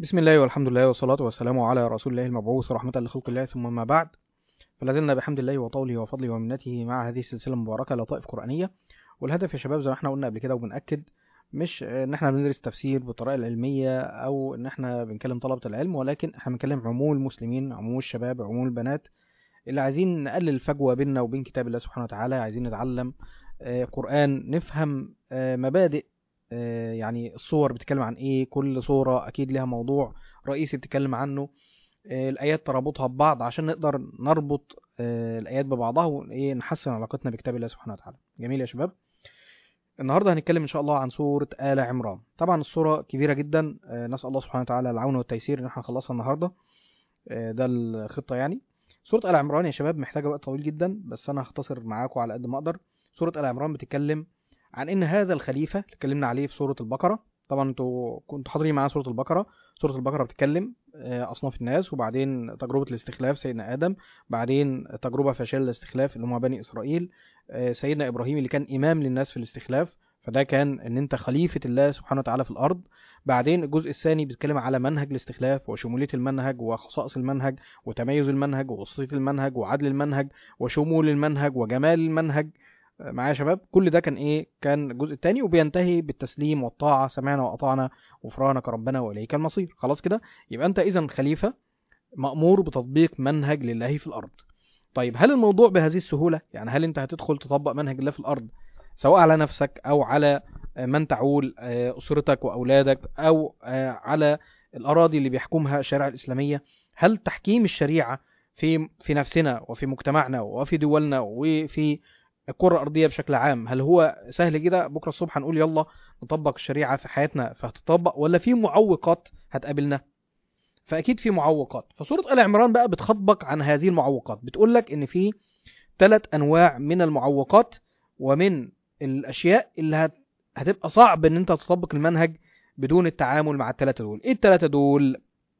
بسم الله والحمد لله والصلاة والسلام على رسول الله المبعوث رحمة لخلق الله ثم ما بعد فلازلنا بحمد الله وطوله وفضله ومنته مع هذه السلسلة المباركة لطائف قرآنية والهدف يا شباب زي ما احنا قلنا قبل كده وبنأكد مش ان احنا بندرس تفسير بالطريقة العلمية او ان احنا بنكلم طلبة العلم ولكن احنا بنكلم عموم المسلمين عموم الشباب عموم البنات اللي عايزين نقلل الفجوة بيننا وبين كتاب الله سبحانه وتعالى عايزين نتعلم آه، قرآن نفهم آه، مبادئ آه، يعني الصور بتتكلم عن ايه كل صورة اكيد لها موضوع رئيسي بتتكلم عنه آه، الايات ترابطها ببعض عشان نقدر نربط آه، الايات ببعضها وايه نحسن علاقتنا بكتاب الله سبحانه وتعالى جميل يا شباب النهارده هنتكلم ان شاء الله عن سوره ال عمران طبعا السوره كبيره جدا آه، نسال الله سبحانه وتعالى العون والتيسير ان احنا نخلصها النهارده آه، ده الخطه يعني سوره ال عمران يا شباب محتاجه وقت طويل جدا بس انا هختصر معاكم على قد ما اقدر سوره ال عمران بتتكلم عن ان هذا الخليفه اللي اتكلمنا عليه في سوره البقره طبعا انتوا كنتوا حاضرين معانا سوره البقره سوره البقره بتتكلم آه، اصناف الناس وبعدين تجربه الاستخلاف سيدنا ادم بعدين تجربه فاشله الاستخلاف اللي هم بني اسرائيل آه، سيدنا ابراهيم اللي كان امام للناس في الاستخلاف فده كان ان انت خليفه الله سبحانه وتعالى في الارض بعدين الجزء الثاني بيتكلم على منهج الاستخلاف وشموليه المنهج وخصائص المنهج وتميز المنهج ووسطيه المنهج وعدل المنهج وشمول المنهج وجمال المنهج آه، معايا يا شباب كل ده كان ايه كان الجزء الثاني وبينتهي بالتسليم والطاعه سمعنا واطعنا غفرانك ربنا واليك المصير خلاص كده يبقى انت اذا خليفه مأمور بتطبيق منهج لله في الارض طيب هل الموضوع بهذه السهوله يعني هل انت هتدخل تطبق منهج الله في الارض سواء على نفسك او على آه، من تعول آه، اسرتك واولادك او آه، على الاراضي اللي بيحكمها الشريعه الاسلاميه هل تحكيم الشريعه في في نفسنا وفي مجتمعنا وفي دولنا وفي الكره الارضيه بشكل عام هل هو سهل كده بكره الصبح هنقول يلا نطبق الشريعه في حياتنا فهتطبق ولا في معوقات هتقابلنا فاكيد في معوقات فسوره ال عمران بقى بتخاطبك عن هذه المعوقات بتقول لك ان في ثلاث انواع من المعوقات ومن الاشياء اللي هت... هتبقى صعب ان انت تطبق المنهج بدون التعامل مع الثلاثه دول ايه الثلاثه دول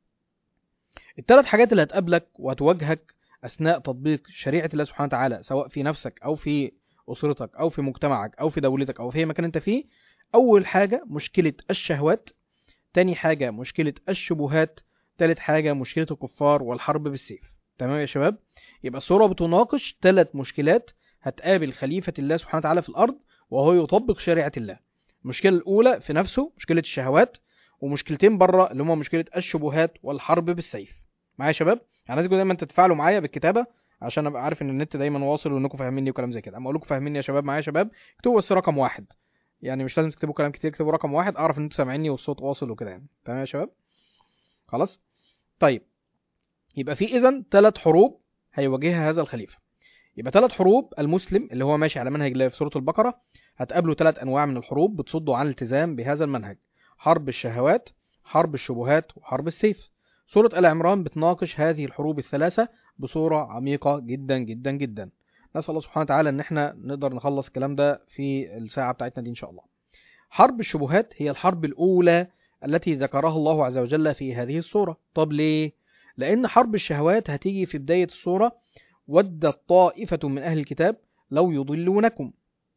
الثلاث حاجات اللي هتقابلك وهتواجهك اثناء تطبيق شريعه الله سبحانه وتعالى سواء في نفسك او في اسرتك او في مجتمعك او في دولتك او في اي مكان انت فيه اول حاجه مشكله الشهوات تاني حاجه مشكله الشبهات تالت حاجه مشكله الكفار والحرب بالسيف تمام يا شباب يبقى السوره بتناقش ثلاث مشكلات هتقابل خليفه الله سبحانه وتعالى في الارض وهو يطبق شريعه الله المشكله الاولى في نفسه مشكله الشهوات ومشكلتين بره اللي هما مشكله الشبهات والحرب بالسيف معايا يا شباب يعني لازم دايما تتفاعلوا معايا بالكتابه عشان ابقى عارف ان النت دايما واصل وانكم فاهميني وكلام زي كده اما اقول لكم فاهميني يا شباب معايا يا شباب اكتبوا بس رقم واحد يعني مش لازم تكتبوا كلام كتير اكتبوا رقم واحد اعرف ان انتوا سامعيني والصوت واصل وكده يعني تمام يا شباب خلاص طيب يبقى في اذا ثلاث حروب هيواجهها هذا الخليفه يبقى ثلاث حروب المسلم اللي هو ماشي على منهج الله في سوره البقره هتقابله ثلاث انواع من الحروب بتصده عن الالتزام بهذا المنهج حرب الشهوات حرب الشبهات وحرب السيف سورة آل عمران بتناقش هذه الحروب الثلاثة بصورة عميقة جدا جدا جدا نسأل الله سبحانه وتعالى ان احنا نقدر نخلص الكلام ده في الساعة بتاعتنا دي ان شاء الله حرب الشبهات هي الحرب الأولى التي ذكرها الله عز وجل في هذه السورة طب ليه؟ لأن حرب الشهوات هتيجي في بداية السورة ودت طائفة من أهل الكتاب لو يضلونكم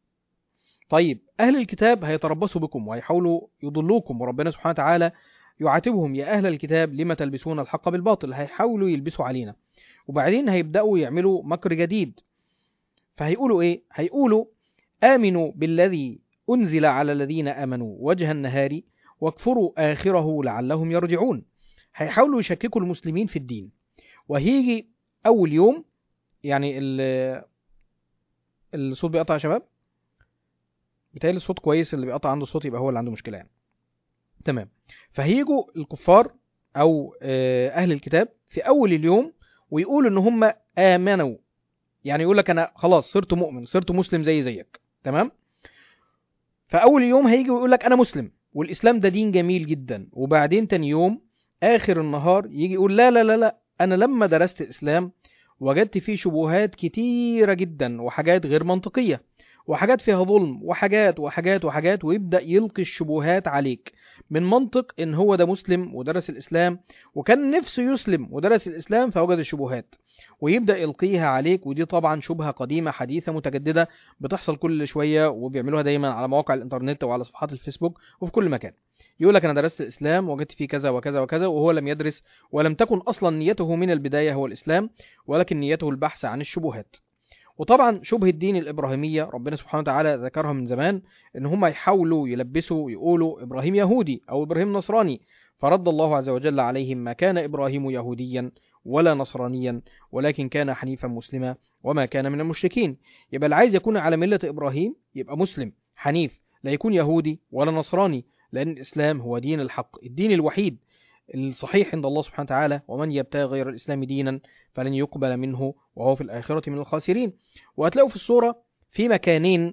طيب أهل الكتاب هيتربصوا بكم وهيحاولوا يضلوكم وربنا سبحانه وتعالى يعاتبهم يا أهل الكتاب لما تلبسون الحق بالباطل هيحاولوا يلبسوا علينا وبعدين هيبدأوا يعملوا مكر جديد فهيقولوا إيه؟ هيقولوا آمنوا بالذي أنزل على الذين آمنوا وجه النهار واكفروا آخره لعلهم يرجعون هيحاولوا يشككوا المسلمين في الدين وهيجي أول يوم يعني ال- الصوت بيقطع يا شباب بيتهيألي الصوت كويس اللي بيقطع عنده الصوت يبقى هو اللي عنده مشكلة يعني تمام فهيجوا الكفار او آه، اهل الكتاب في اول اليوم ويقولوا ان هم امنوا يعني يقول لك انا خلاص صرت مؤمن صرت مسلم زي زيك تمام فاول يوم هيجي ويقول لك انا مسلم والاسلام ده دين جميل جدا وبعدين تاني يوم اخر النهار يجي يقول لا لا لا لا انا لما درست الاسلام وجدت فيه شبهات كتيره جدا وحاجات غير منطقيه وحاجات فيها ظلم وحاجات وحاجات وحاجات ويبدا يلقي الشبهات عليك من منطق ان هو ده مسلم ودرس الاسلام وكان نفسه يسلم ودرس الاسلام فوجد الشبهات ويبدا يلقيها عليك ودي طبعا شبهه قديمه حديثه متجدده بتحصل كل شويه وبيعملوها دايما على مواقع الانترنت وعلى صفحات الفيسبوك وفي كل مكان يقول لك انا درست الاسلام وجدت فيه كذا وكذا وكذا وهو لم يدرس ولم تكن اصلا نيته من البدايه هو الاسلام ولكن نيته البحث عن الشبهات وطبعا شبه الدين الابراهيميه ربنا سبحانه وتعالى ذكرها من زمان ان هم يحاولوا يلبسوا يقولوا ابراهيم يهودي او ابراهيم نصراني فرد الله عز وجل عليهم ما كان ابراهيم يهوديا ولا نصرانيا ولكن كان حنيفا مسلما وما كان من المشركين يبقى اللي عايز يكون على مله ابراهيم يبقى مسلم حنيف لا يكون يهودي ولا نصراني لأن الإسلام هو دين الحق الدين الوحيد الصحيح عند الله سبحانه وتعالى ومن يبتغي غير الإسلام دينا فلن يقبل منه وهو في الآخرة من الخاسرين وهتلاقوا في الصورة في مكانين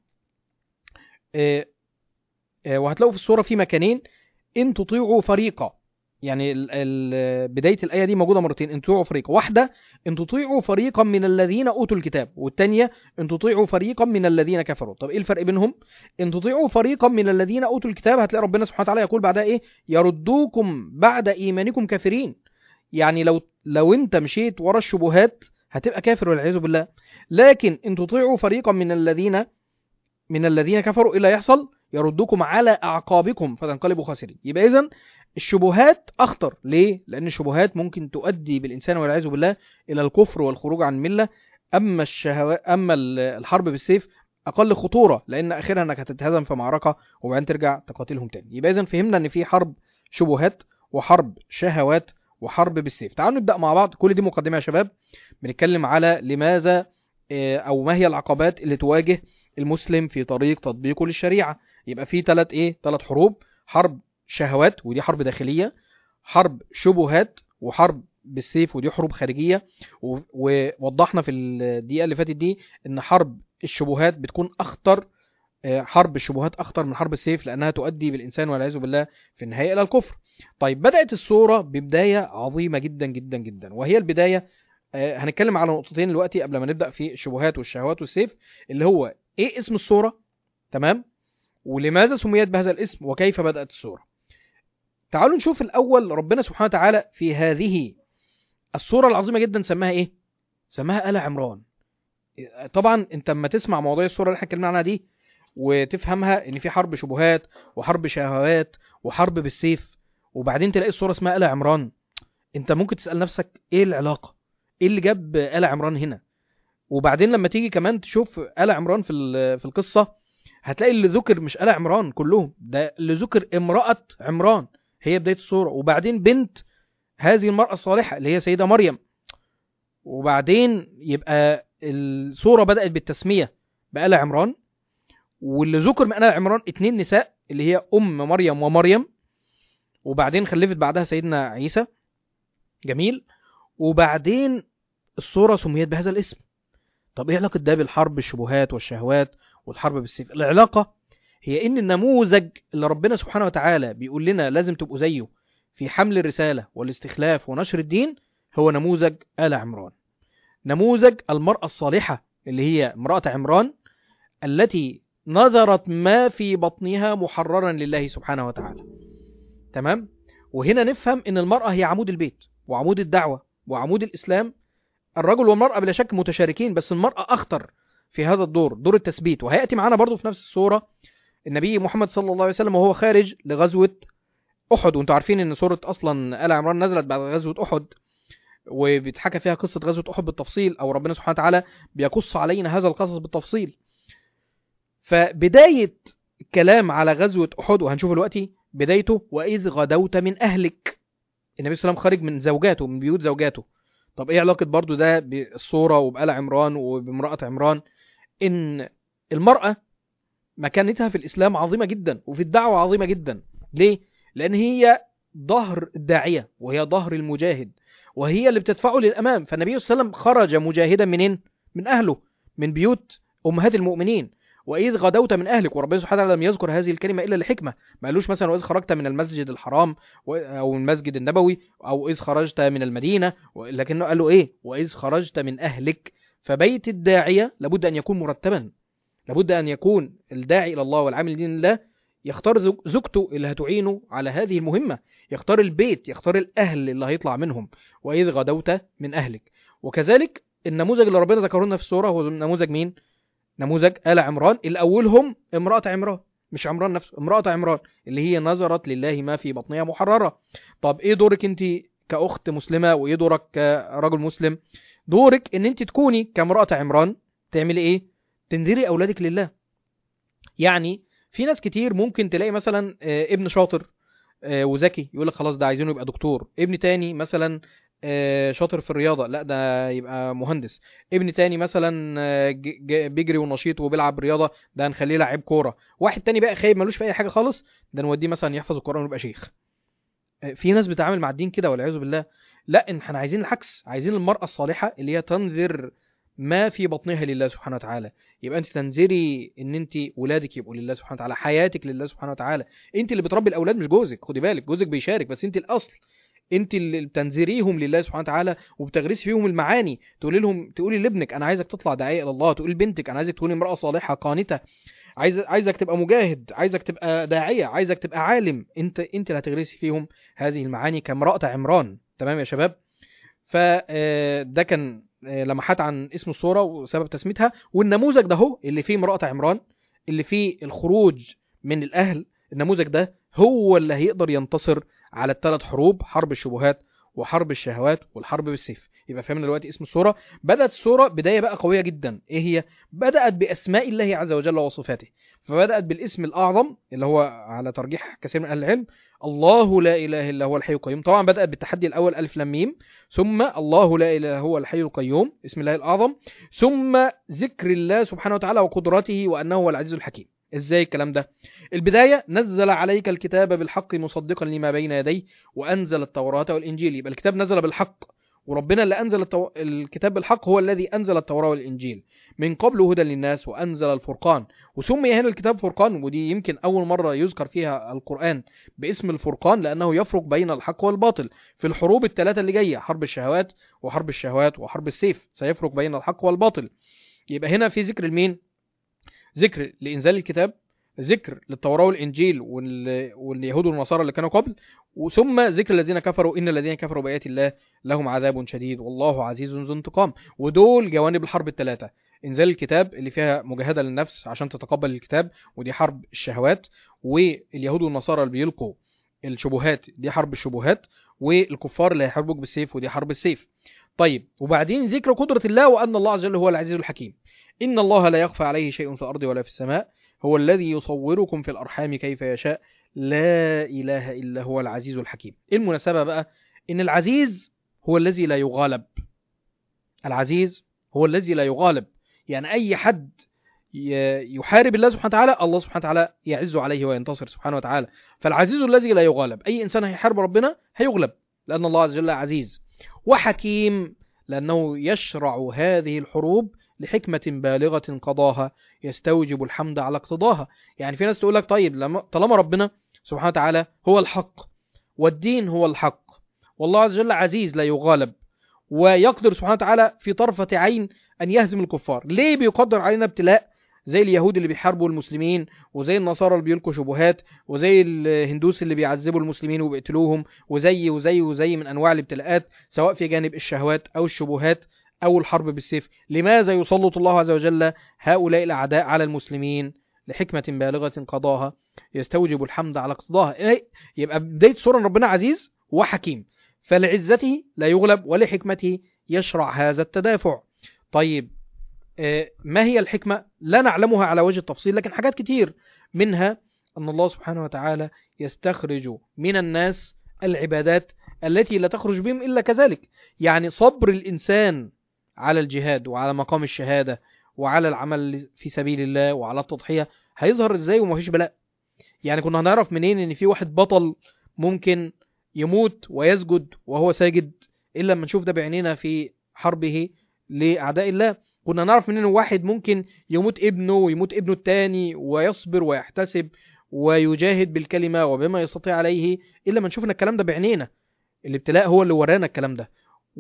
آه، آه، وهتلاقوا في الصورة في مكانين إن تطيعوا فريقا يعني ال- ال- بداية الآية دي موجودة مرتين إن تطيعوا فريقا واحدة إن تطيعوا فريقا من الذين أوتوا الكتاب والتانية إن تطيعوا فريقا من الذين كفروا طب إيه الفرق بينهم إن تطيعوا فريقا من الذين أوتوا الكتاب هتلاقي ربنا سبحانه وتعالى يقول بعدها إيه يردوكم بعد إيمانكم كافرين يعني لو لو أنت مشيت ورا الشبهات هتبقى كافر والعياذ بالله لكن إن تطيعوا فريقا من الذين من الذين كفروا إيه اللي يحصل يردوكم على أعقابكم فتنقلبوا خاسرين يبقى إذن الشبهات أخطر ليه؟ لأن الشبهات ممكن تؤدي بالإنسان والعياذ بالله إلى الكفر والخروج عن الملة أما الشهوات أما ال- الحرب بالسيف أقل خطورة لأن آخرها إنك هتتهزم في معركة وبعدين ترجع تقاتلهم تاني يبقى إذا فهمنا إن في حرب شبهات وحرب شهوات وحرب بالسيف تعالوا نبدأ مع بعض كل دي مقدمة يا شباب بنتكلم على لماذا آه، أو ما هي العقبات اللي تواجه المسلم في طريق تطبيقه للشريعة يبقى في ثلاث إيه ثلاث حروب حرب شهوات ودي حرب داخلية حرب شبهات وحرب بالسيف ودي حروب خارجية و- ووضحنا في الدقيقة اللي فاتت دي ان حرب الشبهات بتكون اخطر آه، حرب الشبهات اخطر من حرب السيف لانها تؤدي بالانسان والعياذ بالله في النهاية الى الكفر طيب بدأت الصورة ببداية عظيمة جدا جدا جدا وهي البداية آه، هنتكلم على نقطتين دلوقتي قبل ما نبدأ في الشبهات والشهوات والسيف اللي هو ايه اسم الصورة تمام ولماذا سميت بهذا الاسم وكيف بدأت الصورة تعالوا نشوف الأول ربنا سبحانه وتعالى في هذه الصورة العظيمة جدا سماها إيه؟ سماها آل عمران طبعا انت لما تسمع مواضيع الصورة اللي احنا اتكلمنا عنها دي وتفهمها ان في حرب شبهات وحرب شهوات وحرب بالسيف وبعدين تلاقي الصورة اسمها آل عمران انت ممكن تسأل نفسك ايه العلاقة؟ ايه اللي جاب آل عمران هنا؟ وبعدين لما تيجي كمان تشوف آل عمران في ال- في القصة هتلاقي اللي ذكر مش آل عمران كلهم ده اللي ذكر امرأة عمران هي بداية الصورة وبعدين بنت هذه المرأة الصالحة اللي هي سيدة مريم وبعدين يبقى الصورة بدأت بالتسمية بآل عمران واللي ذكر من آل عمران اتنين نساء اللي هي أم مريم ومريم وبعدين خلفت بعدها سيدنا عيسى جميل وبعدين الصورة سميت بهذا الاسم طب ايه علاقة ده بالحرب الشبهات والشهوات والحرب بالسيف العلاقة هي ان النموذج اللي ربنا سبحانه وتعالى بيقول لنا لازم تبقوا زيه في حمل الرسالة والاستخلاف ونشر الدين هو نموذج آل عمران نموذج المرأة الصالحة اللي هي امرأة عمران التي نظرت ما في بطنها محررا لله سبحانه وتعالى تمام وهنا نفهم ان المرأة هي عمود البيت وعمود الدعوة وعمود الإسلام الرجل والمرأة بلا شك متشاركين بس المرأة أخطر في هذا الدور دور التثبيت وهيأتي معانا برضو في نفس الصورة النبي محمد صلى الله عليه وسلم وهو خارج لغزوة أحد وانتوا عارفين ان سورة أصلا آل عمران نزلت بعد غزوة أحد وبيتحكى فيها قصة غزوة أحد بالتفصيل أو ربنا سبحانه وتعالى بيقص علينا هذا القصص بالتفصيل فبداية الكلام على غزوة أحد وهنشوف دلوقتي بدايته وإذ غدوت من أهلك النبي صلى الله عليه وسلم خارج من زوجاته من بيوت زوجاته طب ايه علاقة برضو ده بالصورة وبآل عمران وبامرأة عمران ان المرأة مكانتها في الإسلام عظيمة جدا وفي الدعوة عظيمة جدا ليه؟ لأن هي ظهر الداعية وهي ظهر المجاهد وهي اللي بتدفعه للأمام فالنبي صلى الله عليه وسلم خرج مجاهدا منين؟ من أهله من بيوت أمهات المؤمنين وإذ غدوت من أهلك وربنا سبحانه وتعالى لم يذكر هذه الكلمة إلا لحكمة ما قالوش مثلا وإذ خرجت من المسجد الحرام و- أو المسجد النبوي أو إذ خرجت من المدينة و- لكنه قال له إيه وإذ خرجت من أهلك فبيت الداعية لابد أن يكون مرتبا لابد أن يكون الداعي إلى الله والعامل لدين الله يختار زوج- زوجته اللي هتعينه على هذه المهمة يختار البيت يختار الأهل اللي هيطلع منهم وإذ غدوت من أهلك وكذلك النموذج اللي ربنا ذكره لنا في السورة هو نموذج مين؟ نموذج آل عمران اللي أولهم امرأة عمران مش عمران نفسه امرأة عمران اللي هي نظرت لله ما في بطنها محررة طب ايه دورك انت كأخت مسلمة وايه دورك كرجل مسلم دورك ان انت تكوني كامرأة عمران تعملي ايه تنذري اولادك لله يعني في ناس كتير ممكن تلاقي مثلا آه، ابن شاطر آه، وذكي يقول لك خلاص ده عايزينه يبقى دكتور ابن تاني مثلا آه، شاطر في الرياضة لا ده يبقى مهندس ابن تاني مثلا آه، ج- ج- بيجري ونشيط وبيلعب رياضة ده هنخليه لعيب كورة واحد تاني بقى خايب ملوش في اي حاجة خالص ده نوديه مثلا يحفظ القرآن ويبقى شيخ آه، في ناس بتتعامل مع الدين كده والعياذ بالله لا ان احنا عايزين العكس عايزين المرأة الصالحة اللي هي تنذر ما في بطنها لله سبحانه وتعالى يبقى انت تنذري ان انت ولادك يبقوا لله سبحانه وتعالى حياتك لله سبحانه وتعالى انت اللي بتربي الاولاد مش جوزك خدي بالك جوزك بيشارك بس انت الاصل انت اللي بتنذريهم لله سبحانه وتعالى وبتغرسي فيهم المعاني تقولي لهم تقولي لابنك انا عايزك تطلع داعيه الى الله تقولي لبنتك انا عايزك تكوني امراه صالحه قانته عايز عايزك تبقى مجاهد عايزك تبقى داعيه عايزك تبقى عالم انت انت اللي هتغرسي فيهم هذه المعاني كامراه عمران تمام يا شباب فده كان آه، لمحات عن اسم الصوره وسبب تسميتها والنموذج ده هو اللي فيه امراه عمران اللي فيه الخروج من الاهل النموذج ده هو اللي هيقدر ينتصر على الثلاث حروب حرب الشبهات وحرب الشهوات والحرب بالسيف يبقى فهمنا دلوقتي اسم السوره بدات السوره بدايه بقى قويه جدا ايه هي بدات باسماء الله عز وجل وصفاته فبدات بالاسم الاعظم اللي هو على ترجيح كثير من اهل العلم الله لا اله الا هو الحي القيوم طبعا بدات بالتحدي الاول الف لام ميم ثم الله لا اله الا هو الحي القيوم اسم الله الاعظم ثم ذكر الله سبحانه وتعالى وقدرته وانه هو العزيز الحكيم ازاي الكلام ده البدايه نزل عليك الكتاب بالحق مصدقا لما بين يديه وانزل التوراه والانجيل يبقى الكتاب نزل بالحق وربنا اللي انزل التو... الكتاب بالحق هو الذي انزل التوراه والانجيل من قبل هدى للناس وانزل الفرقان وسمي هنا الكتاب فرقان ودي يمكن اول مره يذكر فيها القران باسم الفرقان لانه يفرق بين الحق والباطل في الحروب الثلاثه اللي جايه حرب الشهوات وحرب الشهوات وحرب السيف سيفرق بين الحق والباطل يبقى هنا في ذكر المين ذكر لانزال الكتاب ذكر للتوراة والإنجيل وال... واليهود والنصارى اللي كانوا قبل ثم ذكر الذين كفروا إن الذين كفروا بآيات الله لهم عذاب شديد والله عزيز ذو انتقام ودول جوانب الحرب الثلاثة إنزال الكتاب اللي فيها مجاهدة للنفس عشان تتقبل الكتاب ودي حرب الشهوات واليهود والنصارى اللي بيلقوا الشبهات دي حرب الشبهات والكفار اللي هيحاربوك بالسيف ودي حرب السيف طيب وبعدين ذكر قدرة الله وأن الله عز وجل هو العزيز الحكيم إن الله لا يخفى عليه شيء في الأرض ولا في السماء هو الذي يصوركم في الأرحام كيف يشاء لا إله إلا هو العزيز الحكيم إيه المناسبة بقى إن العزيز هو الذي لا يغالب العزيز هو الذي لا يغالب يعني أي حد ي- يحارب الله سبحانه وتعالى الله سبحانه وتعالى يعز عليه وينتصر سبحانه وتعالى فالعزيز الذي لا يغالب أي إنسان هيحارب ربنا هيغلب لأن الله عز وجل عزيز وحكيم لأنه يشرع هذه الحروب لحكمة بالغة قضاها يستوجب الحمد على اقتضاها يعني في ناس تقول لك طيب لما طالما ربنا سبحانه وتعالى هو الحق والدين هو الحق والله عز وجل عزيز لا يغالب ويقدر سبحانه وتعالى في طرفة عين أن يهزم الكفار ليه بيقدر علينا ابتلاء زي اليهود اللي بيحاربوا المسلمين وزي النصارى اللي بيلقوا شبهات وزي الهندوس اللي بيعذبوا المسلمين وبيقتلوهم وزي وزي وزي من انواع الابتلاءات سواء في جانب الشهوات او الشبهات او الحرب بالسيف لماذا يسلط الله عز وجل هؤلاء الاعداء على المسلمين لحكمة بالغة قضاها يستوجب الحمد على اقتضاها إيه؟ يبقى بداية سورة ربنا عزيز وحكيم فلعزته لا يغلب ولحكمته يشرع هذا التدافع طيب آه، ما هي الحكمة لا نعلمها على وجه التفصيل لكن حاجات كتير منها أن الله سبحانه وتعالى يستخرج من الناس العبادات التي لا تخرج بهم إلا كذلك يعني صبر الإنسان على الجهاد وعلى مقام الشهادة وعلى العمل في سبيل الله وعلى التضحية هيظهر ازاي ومفيش بلاء يعني كنا هنعرف منين ان في واحد بطل ممكن يموت ويسجد وهو ساجد الا لما نشوف ده بعينينا في حربه لاعداء الله كنا نعرف منين واحد ممكن يموت ابنه ويموت ابنه التاني ويصبر ويحتسب ويجاهد بالكلمة وبما يستطيع عليه إلا ما نشوف إن الكلام ده بعينينا الابتلاء هو اللي ورانا الكلام ده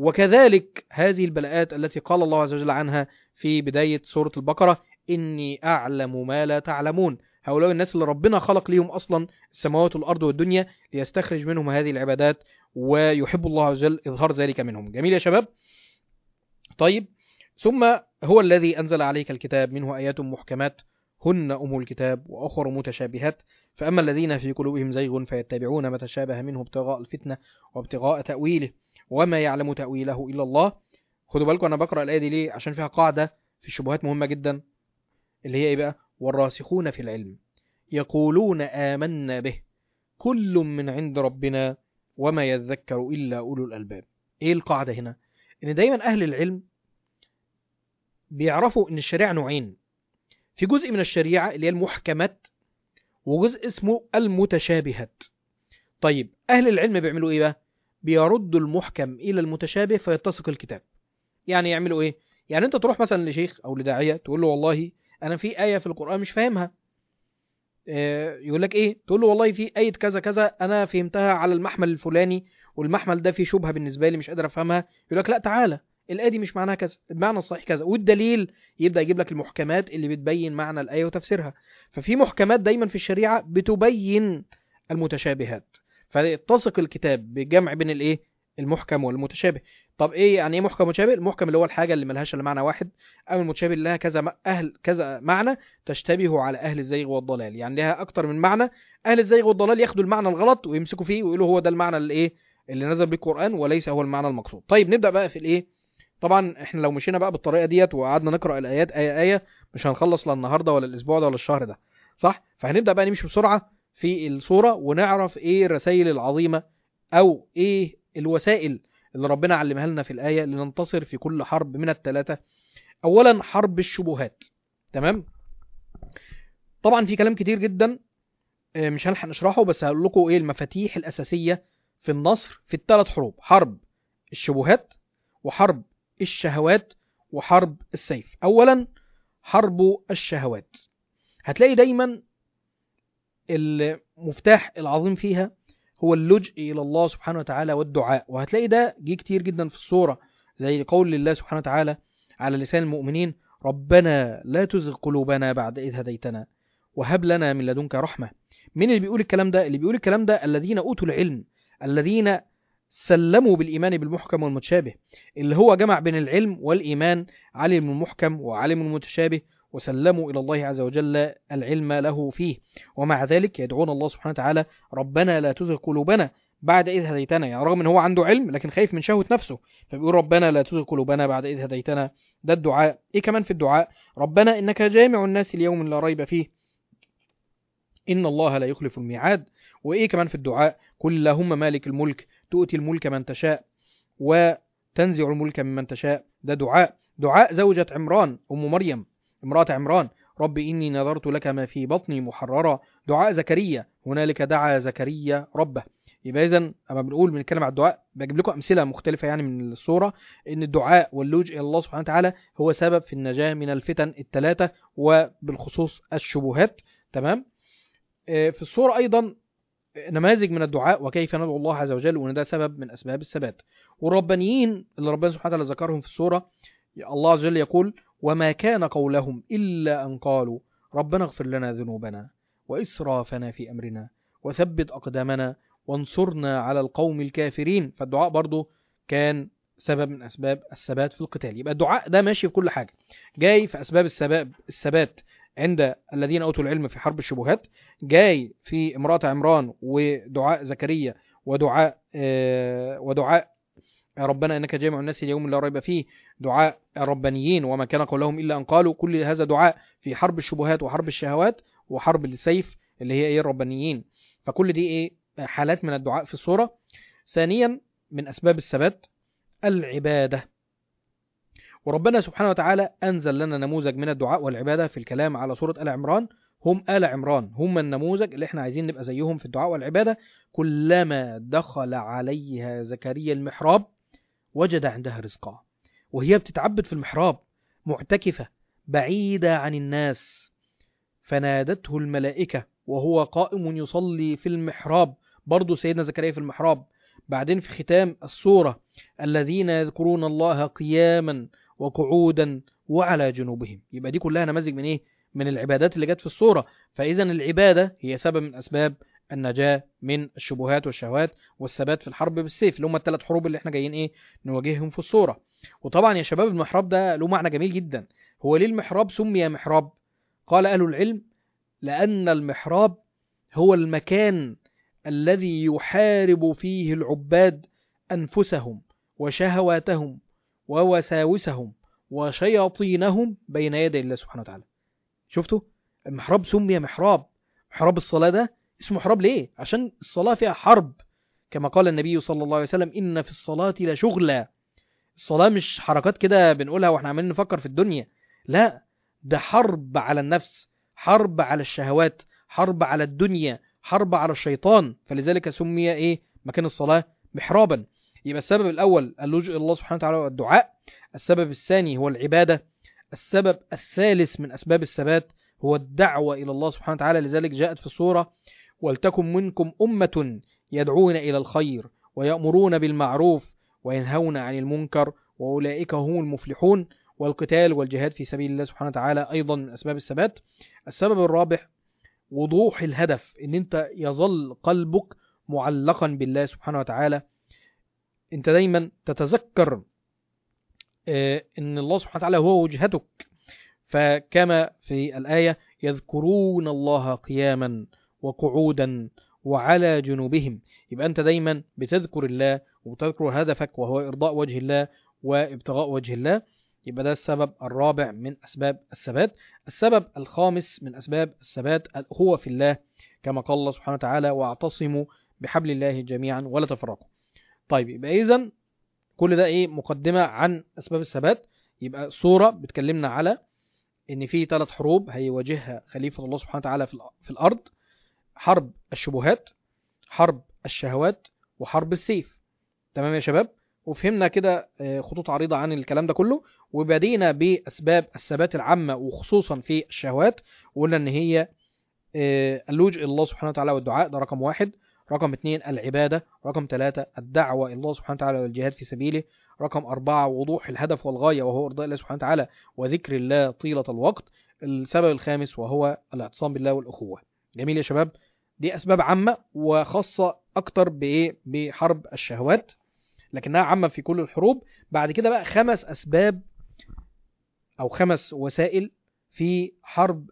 وكذلك هذه البلاءات التي قال الله عز وجل عنها في بداية سورة البقرة إني أعلم ما لا تعلمون هؤلاء الناس اللي ربنا خلق ليهم أصلا السماوات والأرض والدنيا ليستخرج منهم هذه العبادات ويحب الله عز وجل إظهار ذلك منهم جميل يا شباب طيب ثم هو الذي أنزل عليك الكتاب منه آيات محكمات هن أم الكتاب وأخر متشابهات فأما الذين في قلوبهم زيغ فيتبعون ما تشابه منه ابتغاء الفتنة وابتغاء تأويله وما يعلم تأويله إلا الله خدوا بالكم أنا بقرأ الآية دي ليه عشان فيها قاعدة في الشبهات مهمة جدا اللي هي إيه بقى والراسخون في العلم يقولون آمنا به كل من عند ربنا وما يذكر إلا أولو الألباب إيه القاعدة هنا إن دايما أهل العلم بيعرفوا إن الشريعة نوعين في جزء من الشريعة اللي هي المحكمات وجزء اسمه المتشابهات طيب أهل العلم بيعملوا إيه بقى بيردوا المحكم إلى المتشابه فيتسق الكتاب يعني يعملوا إيه يعني أنت تروح مثلا لشيخ أو لداعية تقول له والله أنا في آية في القرآن مش فاهمها آه، يقول لك ايه تقول له والله في ايه كذا كذا انا فهمتها على المحمل الفلاني والمحمل ده فيه شبهه بالنسبه لي مش قادر افهمها يقول لك لا تعالى الايه دي مش معناها كذا المعنى الصحيح كذا والدليل يبدا يجيب لك المحكمات اللي بتبين معنى الايه وتفسيرها ففي محكمات دايما في الشريعه بتبين المتشابهات فيتسق الكتاب بجمع بين الايه المحكم والمتشابه طب ايه يعني ايه محكم متشابه المحكم اللي هو الحاجه اللي ملهاش الا معنى واحد اما المتشابه اللي لها كذا م- اهل كذا معنى تشتبه على اهل الزيغ والضلال يعني لها اكتر من معنى اهل الزيغ والضلال ياخدوا المعنى الغلط ويمسكوا فيه ويقولوا هو ده المعنى اللي ايه اللي نزل بيه القران وليس هو المعنى المقصود طيب نبدا بقى في الايه طبعا احنا لو مشينا بقى بالطريقه ديت وقعدنا نقرا الايات ايه ايه مش هنخلص لا النهارده ولا الاسبوع ده ولا الشهر ده صح فهنبدا بقى نمشي بسرعه في الصوره ونعرف ايه الرسائل العظيمه او ايه الوسائل اللي ربنا علمها لنا في الايه لننتصر في كل حرب من الثلاثه اولا حرب الشبهات تمام طبعا في كلام كتير جدا آه، مش هنلحق نشرحه بس هقول لكم ايه المفاتيح الاساسيه في النصر في الثلاث حروب حرب الشبهات وحرب الشهوات وحرب السيف اولا حرب الشهوات هتلاقي دايما المفتاح العظيم فيها هو اللجء الى الله سبحانه وتعالى والدعاء وهتلاقي ده جه كتير جدا في الصوره زي قول الله سبحانه وتعالى على لسان المؤمنين ربنا لا تزغ قلوبنا بعد إذ هديتنا وهب لنا من لدنك رحمة مين اللي بيقول الكلام ده اللي بيقول الكلام ده الذين أوتوا العلم الذين سلموا بالإيمان بالمحكم والمتشابه اللي هو جمع بين العلم والإيمان علم المحكم وعلم المتشابه وسلموا إلى الله عز وجل العلم له فيه ومع ذلك يدعون الله سبحانه وتعالى ربنا لا تزغ قلوبنا بعد إذ هديتنا يعني رغم إن هو عنده علم لكن خايف من شهوة نفسه فبيقول ربنا لا تزغ قلوبنا بعد إذ هديتنا ده الدعاء إيه كمان في الدعاء ربنا إنك جامع الناس اليوم لا ريب فيه إن الله لا يخلف الميعاد وإيه كمان في الدعاء قل اللهم مالك الملك تؤتي الملك من تشاء وتنزع الملك ممن تشاء ده دعاء دعاء زوجة عمران أم مريم امرأة عمران رب إني نذرت لك ما في بطني محررا دعاء زكريا هنالك دعا زكريا ربه يبقى اذا اما بنقول بنتكلم على الدعاء بجيب لكم امثله مختلفه يعني من الصوره ان الدعاء واللجوء الى الله سبحانه وتعالى هو سبب في النجاه من الفتن الثلاثه وبالخصوص الشبهات تمام آه، في الصوره ايضا نماذج من الدعاء وكيف ندعو الله عز وجل وان ده سبب من اسباب الثبات والربانيين اللي ربنا سبحانه وتعالى ذكرهم في السوره الله عز وجل يقول وما كان قولهم الا ان قالوا ربنا اغفر لنا ذنوبنا واسرافنا في امرنا وثبت اقدامنا وانصرنا على القوم الكافرين فالدعاء برضو كان سبب من اسباب الثبات في القتال يبقى الدعاء ده ماشي في كل حاجه جاي في اسباب السباب الثبات عند الذين اوتوا العلم في حرب الشبهات جاي في امراه عمران ودعاء زكريا ودعاء آه، ودعاء ربنا انك جامع الناس اليوم لا ريب فيه دعاء الربانيين وما كان قولهم الا ان قالوا كل هذا دعاء في حرب الشبهات وحرب الشهوات وحرب السيف اللي هي ايه الربانيين فكل دي ايه حالات من الدعاء في الصورة ثانيا من أسباب الثبات العبادة وربنا سبحانه وتعالى أنزل لنا نموذج من الدعاء والعبادة في الكلام على سورة آل عمران هم آل عمران هم النموذج اللي احنا عايزين نبقى زيهم في الدعاء والعبادة كلما دخل عليها زكريا المحراب وجد عندها رزقا وهي بتتعبد في المحراب معتكفة بعيدة عن الناس فنادته الملائكة وهو قائم يصلي في المحراب برضه سيدنا زكريا في المحراب بعدين في ختام السورة الذين يذكرون الله قياما وقعودا وعلى جنوبهم يبقى دي كلها نماذج من ايه من العبادات اللي جت في الصورة فإذا العبادة هي سبب من أسباب النجاة من الشبهات والشهوات والثبات في الحرب بالسيف اللي هم الثلاث حروب اللي احنا جايين ايه نواجههم في الصورة وطبعا يا شباب المحراب ده له معنى جميل جدا هو ليه المحراب سمي محراب قال أهل العلم لأن المحراب هو المكان الذي يحارب فيه العباد أنفسهم وشهواتهم ووساوسهم وشياطينهم بين يدي الله سبحانه وتعالى شفتوا المحراب سمي محراب محراب الصلاة ده اسمه محراب ليه عشان الصلاة فيها حرب كما قال النبي صلى الله عليه وسلم إن في الصلاة لشغلة الصلاة مش حركات كده بنقولها واحنا عمالين نفكر في الدنيا لا ده حرب على النفس حرب على الشهوات حرب على الدنيا حرب على الشيطان فلذلك سمي ايه مكان الصلاة محرابا يبقى السبب الأول اللجوء إلى الله سبحانه وتعالى والدعاء السبب الثاني هو العبادة السبب الثالث من أسباب الثبات هو الدعوة إلى الله سبحانه وتعالى لذلك جاءت في السورة ولتكن منكم أمة يدعون إلى الخير ويأمرون بالمعروف وينهون عن المنكر وأولئك هم المفلحون والقتال والجهاد في سبيل الله سبحانه وتعالى أيضا من أسباب الثبات السبب الرابع وضوح الهدف ان انت يظل قلبك معلقا بالله سبحانه وتعالى انت دايما تتذكر ان الله سبحانه وتعالى هو وجهتك فكما في الآية يذكرون الله قياما وقعودا وعلى جنوبهم يبقى أنت دايما بتذكر الله وبتذكر هدفك وهو إرضاء وجه الله وابتغاء وجه الله يبقى ده السبب الرابع من أسباب الثبات السبب الخامس من أسباب الثبات الأخوة في الله كما قال الله سبحانه وتعالى واعتصموا بحبل الله جميعا ولا تفرقوا طيب يبقى إذا كل ده إيه مقدمة عن أسباب الثبات يبقى صورة بتكلمنا على إن في ثلاث حروب هيواجهها خليفة الله سبحانه وتعالى في الأرض حرب الشبهات حرب الشهوات وحرب السيف تمام يا شباب وفهمنا كده خطوط عريضة عن الكلام ده كله وبدينا بأسباب الثبات العامة وخصوصا في الشهوات وقلنا إن هي اللجوء إلى الله سبحانه وتعالى والدعاء ده رقم واحد رقم اثنين العبادة رقم ثلاثة الدعوة إلى الله سبحانه وتعالى والجهاد في سبيله رقم أربعة وضوح الهدف والغاية وهو إرضاء الله سبحانه وتعالى وذكر الله طيلة الوقت السبب الخامس وهو الاعتصام بالله والأخوة جميل يا شباب دي أسباب عامة وخاصة أكتر بإيه بحرب الشهوات لكنها عامة في كل الحروب بعد كده بقى خمس أسباب أو خمس وسائل في حرب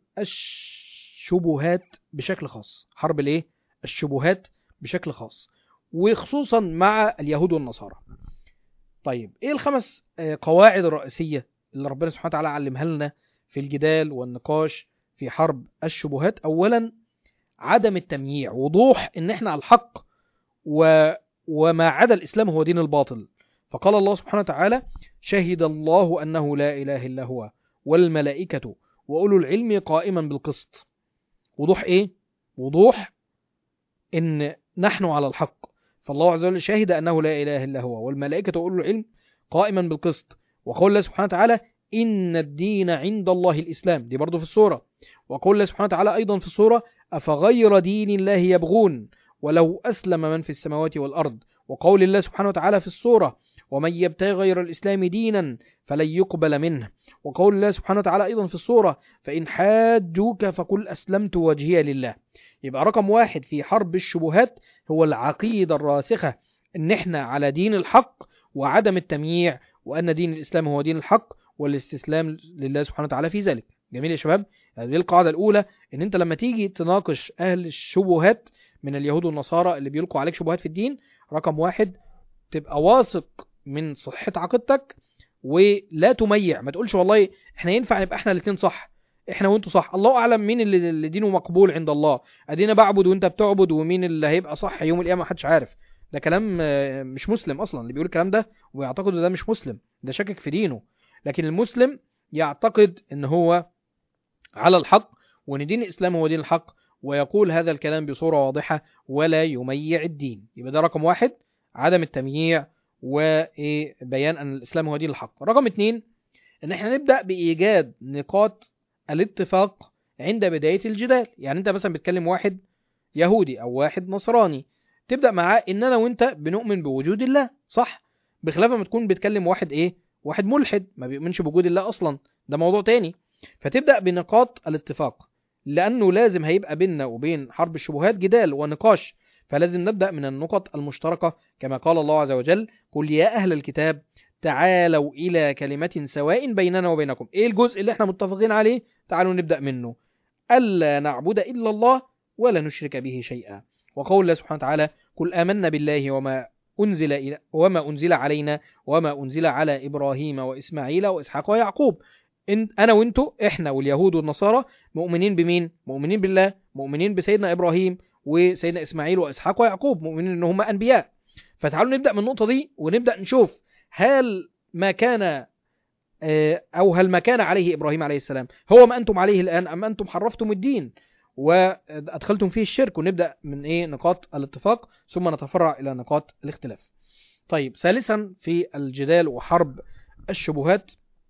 الشبهات بشكل خاص حرب الإيه الشبهات بشكل خاص وخصوصا مع اليهود والنصارى طيب ايه الخمس قواعد الرئيسية اللي ربنا سبحانه وتعالى علمها لنا في الجدال والنقاش في حرب الشبهات اولا عدم التمييع وضوح ان احنا على الحق و... وما عدا الاسلام هو دين الباطل فقال الله سبحانه وتعالى شهد الله انه لا اله الا هو والملائكة واولو العلم قائما بالقسط وضوح ايه وضوح ان نحن على الحق فالله عز وجل شهد أنه لا إله إلا هو والملائكة أولو العلم قائما بالقسط وقول الله سبحانه وتعالى إن الدين عند الله الإسلام دي برضو في السورة وقول الله سبحانه وتعالى أيضا في السورة أفغير دين الله يبغون ولو أسلم من في السماوات والأرض وقول الله سبحانه وتعالى في السورة ومن يبتغي غير الإسلام دينا فلن يقبل منه وقول الله سبحانه وتعالى أيضا في السورة فإن حاجوك فقل أسلمت وجهي لله يبقى رقم واحد في حرب الشبهات هو العقيدة الراسخة ان احنا على دين الحق وعدم التمييع وان دين الاسلام هو دين الحق والاستسلام لله سبحانه وتعالى في ذلك جميل يا شباب يعني دي القاعدة الاولى ان انت لما تيجي تناقش اهل الشبهات من اليهود والنصارى اللي بيلقوا عليك شبهات في الدين رقم واحد تبقى واثق من صحة عقيدتك ولا تميع ما تقولش والله احنا ينفع نبقى احنا الاثنين صح احنا وانتوا صح الله اعلم مين اللي, اللي دينه مقبول عند الله ادينا بعبد وانت بتعبد ومين اللي هيبقى صح يوم القيامه محدش عارف ده كلام مش مسلم اصلا اللي بيقول الكلام ده ويعتقد ده مش مسلم ده شاكك في دينه لكن المسلم يعتقد ان هو على الحق وان دين الاسلام هو دين الحق ويقول هذا الكلام بصوره واضحه ولا يميع الدين يبقى ده رقم واحد عدم التمييع وبيان ان الاسلام هو دين الحق رقم اتنين ان احنا نبدا بايجاد نقاط الاتفاق عند بداية الجدال يعني انت مثلا بتكلم واحد يهودي او واحد نصراني تبدأ معاه ان انا وانت بنؤمن بوجود الله صح بخلاف ما تكون بتكلم واحد ايه واحد ملحد ما بيؤمنش بوجود الله اصلا ده موضوع تاني فتبدأ بنقاط الاتفاق لانه لازم هيبقى بيننا وبين حرب الشبهات جدال ونقاش فلازم نبدأ من النقط المشتركة كما قال الله عز وجل قل يا أهل الكتاب تعالوا إلى كلمة سواء بيننا وبينكم إيه الجزء اللي احنا متفقين عليه تعالوا نبدأ منه ألا نعبد إلا الله ولا نشرك به شيئا وقول الله سبحانه وتعالى قل آمنا بالله وما أنزل إلى وما أنزل علينا وما أنزل على إبراهيم وإسماعيل وإسحاق ويعقوب إن أنا وأنتوا إحنا واليهود والنصارى مؤمنين بمين؟ مؤمنين بالله مؤمنين بسيدنا إبراهيم وسيدنا إسماعيل وإسحاق ويعقوب مؤمنين إن هم أنبياء فتعالوا نبدأ من النقطة دي ونبدأ نشوف هل ما كان آه، أو هل ما كان عليه إبراهيم عليه السلام هو ما أنتم عليه الآن أم أنتم حرفتم الدين وأدخلتم فيه الشرك ونبدأ من إيه نقاط الاتفاق ثم نتفرع إلى نقاط الاختلاف طيب ثالثا في الجدال وحرب الشبهات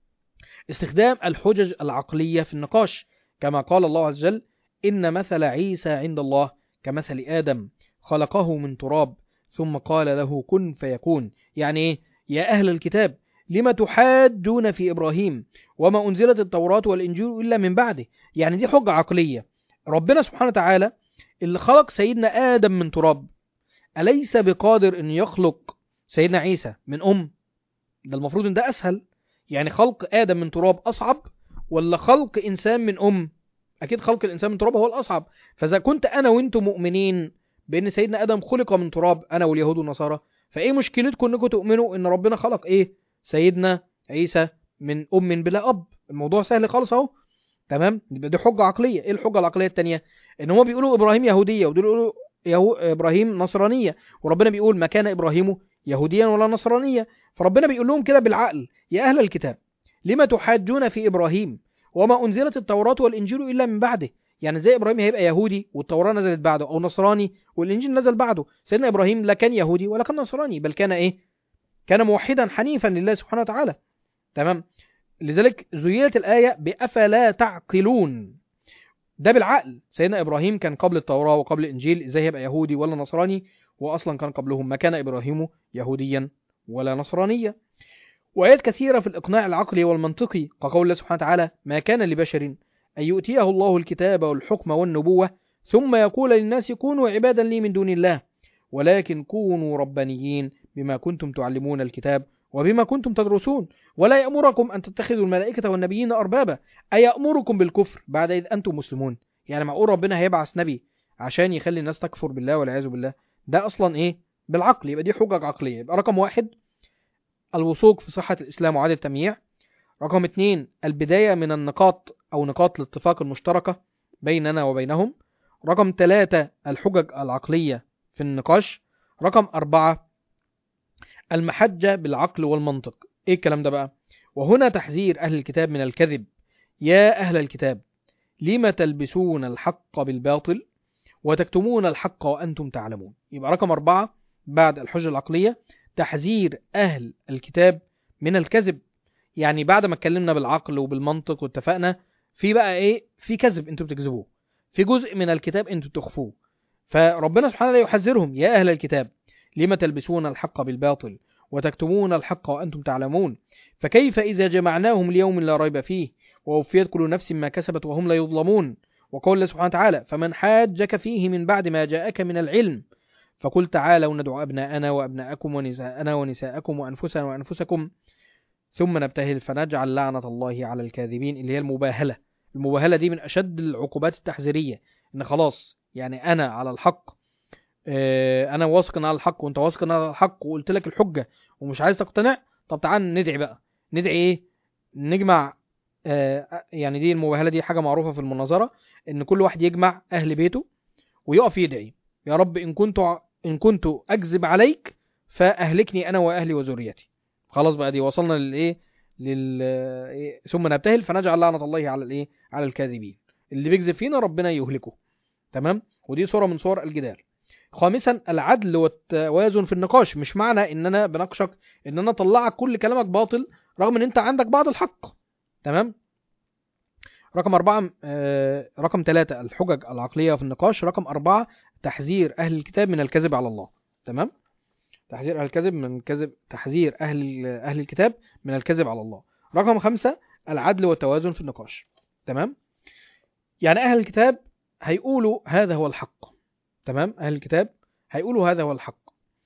استخدام الحجج العقلية في النقاش كما قال الله عز وجل إن مثل عيسى عند الله كمثل آدم خلقه من تراب ثم قال له كن فيكون يعني إيه يا أهل الكتاب لم تحاجون في إبراهيم وما أنزلت التوراة والإنجيل إلا من بعده يعني دي حجة عقلية ربنا سبحانه وتعالى اللي خلق سيدنا آدم من تراب أليس بقادر أن يخلق سيدنا عيسى من أم ده المفروض أن ده أسهل يعني خلق آدم من تراب أصعب ولا خلق إنسان من أم أكيد خلق الإنسان من تراب هو الأصعب فإذا كنت أنا وأنتم مؤمنين بأن سيدنا آدم خلق من تراب أنا واليهود والنصارى فإيه مشكلتكم أنكم تؤمنوا أن ربنا خلق إيه سيدنا عيسى من أم بلا أب الموضوع سهل خالص أهو تمام يبقى دي حجة عقلية إيه الحجة العقلية التانية إن هم بيقولوا إبراهيم يهودية ودول يقولوا يهو... إبراهيم نصرانية وربنا بيقول ما كان إبراهيم يهوديا ولا نصرانية فربنا بيقول لهم كده بالعقل يا أهل الكتاب لما تحاجون في إبراهيم وما أنزلت التوراة والإنجيل إلا من بعده يعني زي إبراهيم هيبقى يهودي والتوراة نزلت بعده أو نصراني والإنجيل نزل بعده سيدنا إبراهيم لا كان يهودي ولا كان نصراني بل كان إيه كان موحدا حنيفا لله سبحانه وتعالى تمام لذلك زينت الآية بأفلا تعقلون ده بالعقل سيدنا إبراهيم كان قبل التوراة وقبل الإنجيل إزاي يبقى يهودي ولا نصراني وأصلا كان قبلهم ما كان إبراهيم يهوديا ولا نصرانيا وآيات كثيرة في الإقناع العقلي والمنطقي كقول الله سبحانه وتعالى ما كان لبشر أن يؤتيه الله الكتاب والحكم والنبوة ثم يقول للناس كونوا عبادا لي من دون الله ولكن كونوا ربانيين بما كنتم تعلمون الكتاب وبما كنتم تدرسون ولا يأمركم أن تتخذوا الملائكة والنبيين أربابا أيأمركم بالكفر بعد إذ أنتم مسلمون يعني معقول ربنا هيبعث نبي عشان يخلي الناس تكفر بالله والعياذ بالله ده أصلا إيه بالعقل يبقى دي حجج عقلية يبقى رقم واحد الوثوق في صحة الإسلام وعدم التمييع رقم اتنين البداية من النقاط أو نقاط الاتفاق المشتركة بيننا وبينهم رقم ثلاثة الحجج العقلية في النقاش رقم أربعة المحجة بالعقل والمنطق إيه الكلام ده بقى وهنا تحذير أهل الكتاب من الكذب يا أهل الكتاب لم تلبسون الحق بالباطل وتكتمون الحق وأنتم تعلمون يبقى رقم أربعة بعد الحجة العقلية تحذير أهل الكتاب من الكذب يعني بعد ما اتكلمنا بالعقل وبالمنطق واتفقنا في بقى ايه في كذب انتوا بتكذبوه في جزء من الكتاب انتوا بتخفوه فربنا سبحانه وتعالى يحذرهم يا اهل الكتاب لم تلبسون الحق بالباطل وتكتمون الحق وانتم تعلمون فكيف اذا جمعناهم ليوم لا ريب فيه ووفيت كل نفس ما كسبت وهم لا يظلمون وقول الله سبحانه وتعالى فمن حاجك فيه من بعد ما جاءك من العلم فقل تعالوا ندعو أبناءنا وأبناءكم ونساءنا ونساءكم وأنفسنا وأنفسكم ثم نبتهل فنجعل لعنة الله على الكاذبين اللي هي المباهلة المباهلة دي من أشد العقوبات التحذيرية إن خلاص يعني أنا على الحق آه، أنا واثق إن على الحق وأنت واثق إن على الحق وقلت لك الحجة ومش عايز تقتنع طب تعال ندعي بقى ندعي إيه نجمع آه، يعني دي المباهلة دي حاجة معروفة في المناظرة إن كل واحد يجمع أهل بيته ويقف يدعي يا رب إن كنت إن كنت أكذب عليك فأهلكني أنا وأهلي وذريتي خلاص بقى دي وصلنا للايه لل إيه؟ ثم نبتهل فنجعل لعنة الله على الايه على الكاذبين اللي بيكذب فينا ربنا يهلكه تمام ودي صورة من صور الجدال خامسا العدل والتوازن في النقاش مش معنى ان انا بناقشك ان انا اطلعك كل كلامك باطل رغم ان انت عندك بعض الحق تمام رقم أربعة آه، رقم ثلاثة الحجج العقلية في النقاش رقم أربعة تحذير أهل الكتاب من الكذب على الله تمام تحذير أهل الكذب من كذب تحذير أهل أهل الكتاب من الكذب على الله رقم خمسة العدل والتوازن في النقاش تمام يعني أهل الكتاب هيقولوا هذا هو الحق تمام أهل الكتاب هيقولوا هذا هو الحق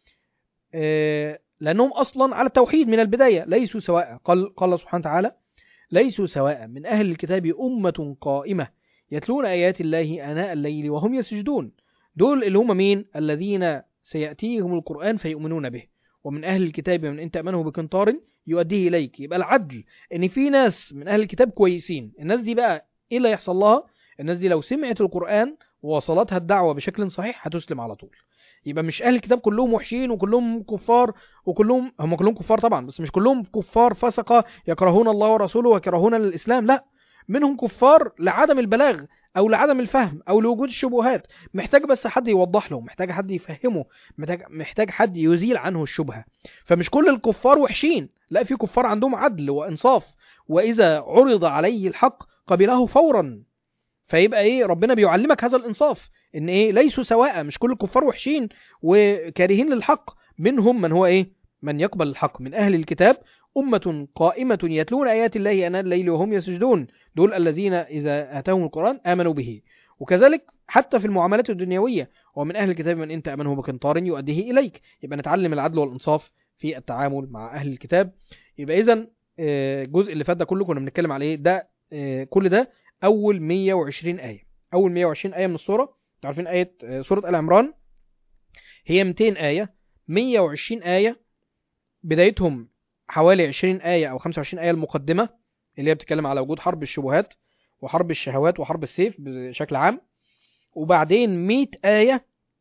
آه، لأنهم أصلا على التوحيد من البداية ليسوا سواء قال قال الله سبحانه وتعالى ليسوا سواء من أهل الكتاب أمة قائمة يتلون آيات الله آناء الليل وهم يسجدون دول اللي هم مين الذين سيأتيهم القرآن فيؤمنون به ومن أهل الكتاب من أنت أمنه بقنطار يؤديه إليك يبقى العدل إن في ناس من أهل الكتاب كويسين الناس دي بقى إيه اللي يحصل لها الناس دي لو سمعت القرآن ووصلتها الدعوة بشكل صحيح هتسلم على طول يبقى مش أهل الكتاب كلهم وحشين وكلهم كفار وكلهم هم كلهم كفار طبعا بس مش كلهم كفار فسقة يكرهون الله ورسوله ويكرهون الإسلام لا منهم كفار لعدم البلاغ او لعدم الفهم او لوجود الشبهات محتاج بس حد يوضح له محتاج حد يفهمه محتاج محتاج حد يزيل عنه الشبهه فمش كل الكفار وحشين لا في كفار عندهم عدل وانصاف واذا عرض عليه الحق قبله فورا فيبقى ايه ربنا بيعلمك هذا الانصاف ان ايه ليسوا سواء مش كل الكفار وحشين وكارهين للحق منهم من هو ايه من يقبل الحق من اهل الكتاب أمة قائمة يتلون آيات الله أناء الليل وهم يسجدون دول الذين إذا آتاهم القرآن آمنوا به وكذلك حتى في المعاملات الدنيوية ومن أهل الكتاب من أنت أمنه بقنطار يؤديه إليك يبقى نتعلم العدل والإنصاف في التعامل مع أهل الكتاب يبقى إذا الجزء اللي فات ده كله كنا بنتكلم عليه ده كل ده أول 120 آية أول 120 آية من السورة عارفين آية سورة آل عمران هي 200 آية 120 آية بدايتهم حوالي 20 آية أو 25 آية المقدمة اللي هي بتتكلم على وجود حرب الشبهات وحرب الشهوات وحرب السيف بشكل عام وبعدين 100 آية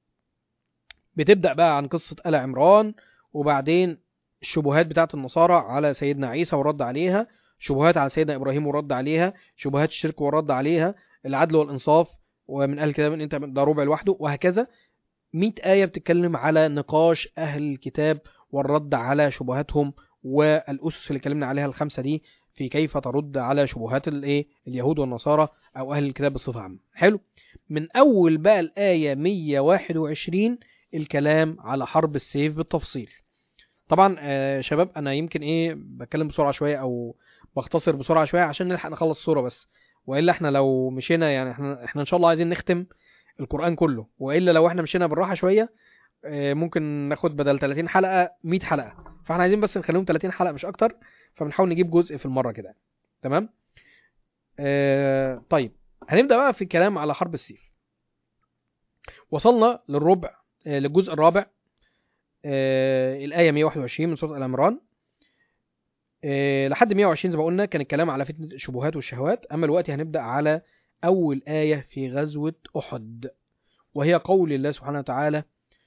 بتبدأ بقى عن قصة آل عمران وبعدين الشبهات بتاعت النصارى على سيدنا عيسى والرد عليها شبهات على سيدنا إبراهيم والرد عليها شبهات الشرك والرد عليها العدل والإنصاف ومن أهل الكتاب أنت ده ربع لوحده وهكذا 100 آية بتتكلم على نقاش أهل الكتاب والرد على شبهاتهم والأسس اللي اتكلمنا عليها الخمسة دي في كيف ترد على شبهات الايه اليهود والنصارى او اهل الكتاب بصفه عامه حلو من اول بقى الايه 121 الكلام على حرب السيف بالتفصيل طبعا آه شباب انا يمكن ايه بتكلم بسرعه شويه او بختصر بسرعه شويه عشان نلحق نخلص الصوره بس والا احنا لو مشينا يعني احنا احنا ان شاء الله عايزين نختم القران كله والا لو احنا مشينا بالراحه شويه آه ممكن ناخد بدل 30 حلقه 100 حلقه فاحنا عايزين بس نخليهم 30 حلقه مش اكتر فبنحاول نجيب جزء في المره كده تمام آه طيب هنبدا بقى في الكلام على حرب السيف وصلنا للربع آه للجزء الرابع آه الايه 121 من سوره ال عمران آه لحد 120 زي ما قلنا كان الكلام على فتنه الشبهات والشهوات اما دلوقتي هنبدا على اول ايه في غزوه احد وهي قول الله سبحانه وتعالى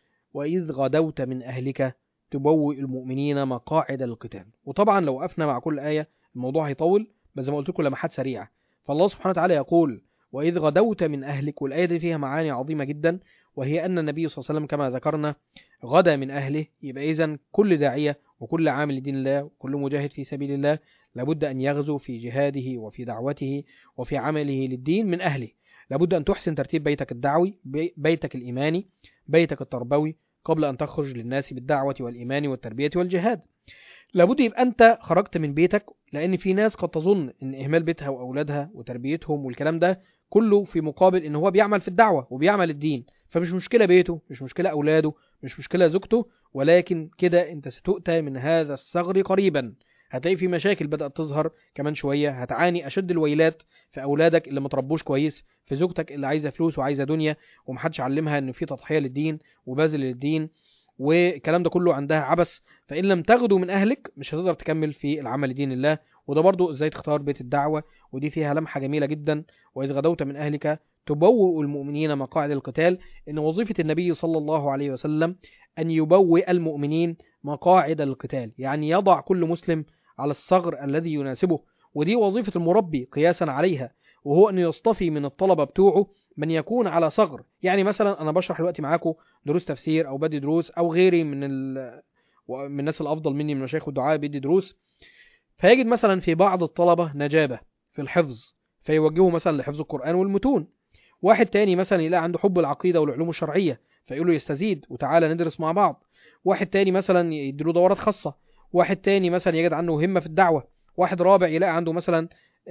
واذ غدوت من اهلك تبوئ المؤمنين مقاعد القتال وطبعا لو وقفنا مع كل آية الموضوع هيطول بس زي ما قلت لكم لمحات سريعة فالله سبحانه وتعالى يقول وإذ غدوت من أهلك والآية دي فيها معاني عظيمة جدا وهي أن النبي صلى الله عليه وسلم كما ذكرنا غدا من أهله يبقى إذا كل داعية وكل عامل لدين الله وكل مجاهد في سبيل الله لابد أن يغزو في جهاده وفي دعوته وفي عمله للدين من أهله لابد أن تحسن ترتيب بيتك الدعوي بيتك الإيماني بيتك التربوي قبل أن تخرج للناس بالدعوة والإيمان والتربية والجهاد لابد يبقى أنت خرجت من بيتك لأن في ناس قد تظن أن إهمال بيتها وأولادها وتربيتهم والكلام ده كله في مقابل أن هو بيعمل في الدعوة وبيعمل الدين فمش مشكلة بيته مش مشكلة أولاده مش مشكلة زوجته ولكن كده أنت ستؤتى من هذا الثغر قريبا هتلاقي في مشاكل بدأت تظهر كمان شوية هتعاني أشد الويلات في أولادك اللي متربوش كويس في زوجتك اللي عايزة فلوس وعايزة دنيا ومحدش علمها إن في تضحية للدين وبذل للدين والكلام ده كله عندها عبث فإن لم تغدو من أهلك مش هتقدر تكمل في العمل لدين الله وده برضو إزاي تختار بيت الدعوة ودي فيها لمحة جميلة جدا وإذ غدوت من أهلك تبوئ المؤمنين مقاعد القتال إن وظيفة النبي صلى الله عليه وسلم أن يبوئ المؤمنين مقاعد القتال يعني يضع كل مسلم على الثغر الذي يناسبه ودي وظيفة المربي قياسا عليها وهو أنه يصطفي من الطلبة بتوعه من يكون على ثغر يعني مثلا أنا بشرح دلوقتي معاكم دروس تفسير أو بدي دروس أو غيري من ال... من الناس الأفضل مني من مشايخ الدعاء بيدي دروس فيجد مثلا في بعض الطلبة نجابة في الحفظ فيوجهه مثلا لحفظ القرآن والمتون واحد تاني مثلا يلاقي عنده حب العقيدة والعلوم الشرعية فيقول له يستزيد وتعالى ندرس مع بعض واحد تاني مثلا يديله دورات خاصة واحد تاني مثلا يجد عنده همة في الدعوة واحد رابع يلاقي عنده مثلا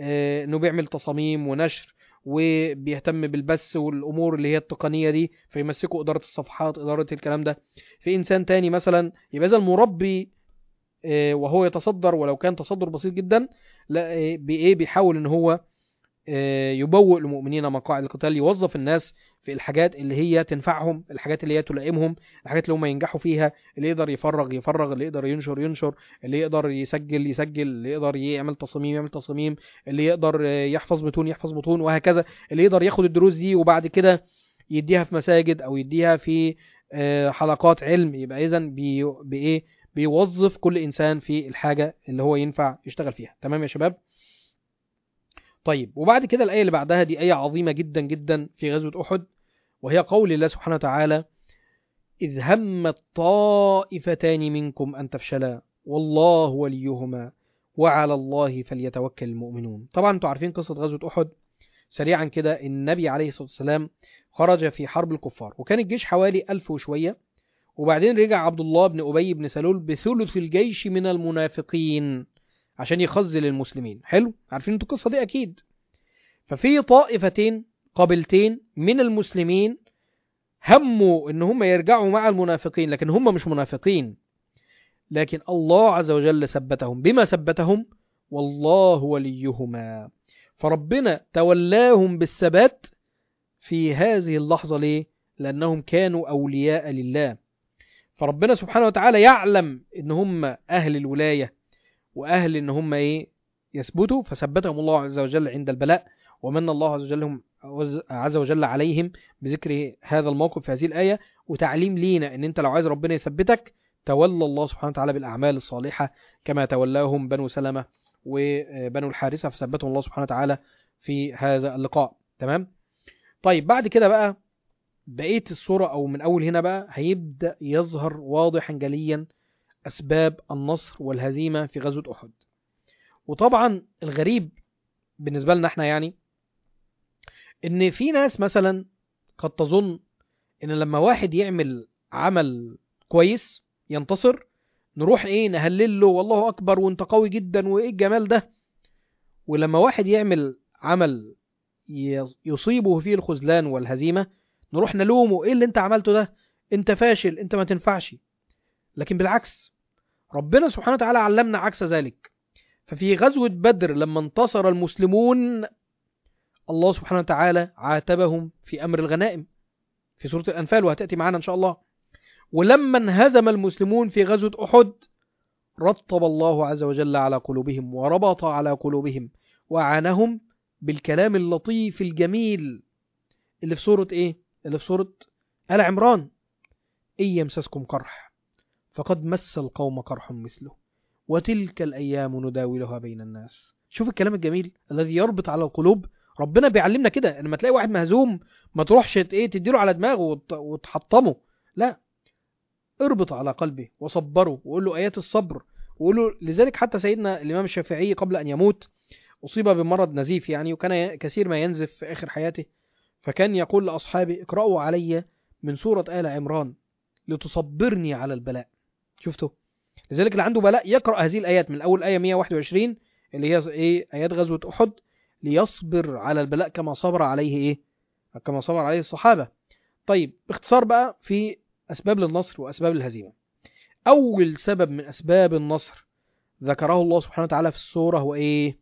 انه بيعمل تصاميم ونشر وبيهتم بالبث والامور اللي هي التقنيه دي فيمسكوا اداره الصفحات اداره الكلام ده في انسان تاني مثلا يبقى اذا المربي وهو يتصدر ولو كان تصدر بسيط جدا لا بايه بيحاول ان هو آه، يبوئ المؤمنين مقاعد القتال يوظف الناس في الحاجات اللي هي تنفعهم الحاجات اللي هي تلائمهم الحاجات اللي هم ينجحوا فيها اللي يقدر يفرغ يفرغ اللي يقدر ينشر ينشر اللي يقدر يسجل يسجل اللي يقدر يعمل تصاميم يعمل تصاميم اللي يقدر آه، يحفظ متون يحفظ متون وهكذا اللي يقدر ياخد الدروس دي وبعد كده يديها في مساجد او يديها في آه، حلقات علم يبقى اذا بي بايه بيوظف كل انسان في الحاجه اللي هو ينفع يشتغل فيها تمام يا شباب طيب وبعد كده الايه اللي بعدها دي ايه عظيمه جدا جدا في غزوه احد وهي قول الله سبحانه وتعالى اذ همت طائفتان منكم ان تفشلا والله وليهما وعلى الله فليتوكل المؤمنون طبعا انتوا عارفين قصه غزوه احد سريعا كده النبي عليه الصلاه والسلام خرج في حرب الكفار وكان الجيش حوالي ألف وشوية وبعدين رجع عبد الله بن أبي بن سلول بثلث الجيش من المنافقين عشان يخزل المسلمين حلو عارفين انتوا القصة دي أكيد ففي طائفتين قبيلتين من المسلمين هموا ان هم يرجعوا مع المنافقين لكن هم مش منافقين لكن الله عز وجل ثبتهم بما ثبتهم والله وليهما فربنا تولاهم بالثبات في هذه اللحظة ليه؟ لأنهم كانوا أولياء لله فربنا سبحانه وتعالى يعلم إن هم أهل الولاية وأهل إن هم إيه يثبتوا فثبتهم الله عز وجل عند البلاء ومن الله عز وجل عز وجل عليهم بذكر هذا الموقف في هذه الآية وتعليم لينا إن أنت لو عايز ربنا يثبتك تولى الله سبحانه وتعالى بالأعمال الصالحة كما تولاهم بنو سلمة وبنو الحارثة فثبتهم الله سبحانه وتعالى في هذا اللقاء تمام طيب بعد كده بقى بقية الصورة أو من أول هنا بقى هيبدأ يظهر واضحا جليا أسباب النصر والهزيمة في غزوة أحد وطبعا الغريب بالنسبة لنا احنا يعني إن في ناس مثلا قد تظن إن لما واحد يعمل عمل كويس ينتصر نروح ايه نهلل له والله أكبر وانت قوي جدا وايه الجمال ده ولما واحد يعمل عمل يصيبه فيه الخذلان والهزيمة نروح نلومه ايه اللي انت عملته ده انت فاشل انت ما تنفعش لكن بالعكس ربنا سبحانه وتعالى علمنا عكس ذلك ففي غزوة بدر لما انتصر المسلمون الله سبحانه وتعالى عاتبهم في أمر الغنائم في سورة الأنفال وهتأتي معنا إن شاء الله ولما انهزم المسلمون في غزوة أحد رطب الله عز وجل على قلوبهم وربط على قلوبهم وعانهم بالكلام اللطيف الجميل اللي في سورة ايه اللي في سورة آل عمران إن يمسسكم قرح فقد مس القوم قرح مثله وتلك الأيام نداولها بين الناس شوف الكلام الجميل الذي يربط على القلوب ربنا بيعلمنا كده لما تلاقي واحد مهزوم ما تروحش ايه تديله على دماغه وتحطمه لا اربط على قلبه وصبره وقول له ايات الصبر وقول له لذلك حتى سيدنا الامام الشافعي قبل ان يموت أصيب بمرض نزيف يعني وكان كثير ما ينزف في آخر حياته فكان يقول لأصحابه اقرأوا علي من سورة آل عمران لتصبرني على البلاء شفتوا لذلك اللي عنده بلاء يقرأ هذه الآيات من أول آية 121 اللي هي إيه آيات غزوة أحد ليصبر على البلاء كما صبر عليه إيه كما صبر عليه الصحابة طيب باختصار بقى في أسباب للنصر وأسباب الهزيمة أول سبب من أسباب النصر ذكره الله سبحانه وتعالى في السورة هو إيه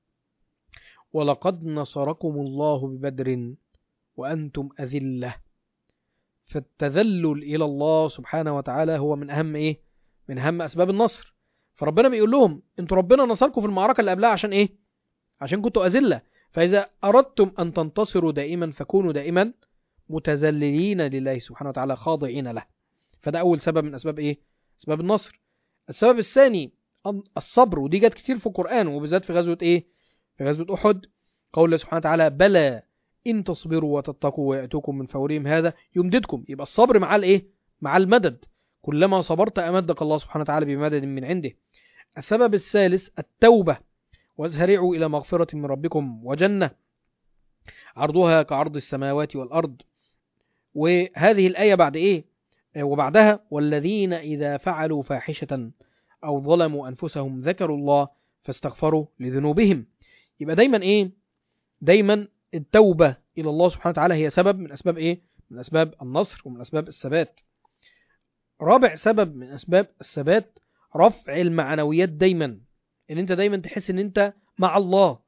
ولقد نصركم الله ببدر وأنتم أذلة فالتذلل إلى الله سبحانه وتعالى هو من أهم إيه؟ من أهم أسباب النصر فربنا بيقول لهم انتوا ربنا نصركم في المعركة اللي قبلها عشان إيه؟ عشان كنتوا أذلة فإذا أردتم أن تنتصروا دائما فكونوا دائما متذللين لله سبحانه وتعالى خاضعين له فده أول سبب من أسباب إيه؟ أسباب النصر السبب الثاني الصبر ودي جت كتير في القرآن وبالذات في غزوة إيه؟ في غزوة أحد قول الله سبحانه وتعالى بلى إن تصبروا وتتقوا ويأتوكم من فورهم هذا يمددكم يبقى الصبر مع الإيه؟ مع المدد كلما صبرت أمدك الله سبحانه وتعالى بمدد من عنده السبب الثالث التوبة وازهرعوا إلى مغفرة من ربكم وجنة عرضها كعرض السماوات والأرض وهذه الآية بعد إيه وبعدها والذين إذا فعلوا فاحشة أو ظلموا أنفسهم ذكروا الله فاستغفروا لذنوبهم يبقى دايما ايه دايما التوبة الى الله سبحانه وتعالى هي سبب من اسباب ايه من اسباب النصر ومن اسباب الثبات رابع سبب من اسباب الثبات رفع المعنويات دايما ان انت دايما تحس ان انت مع الله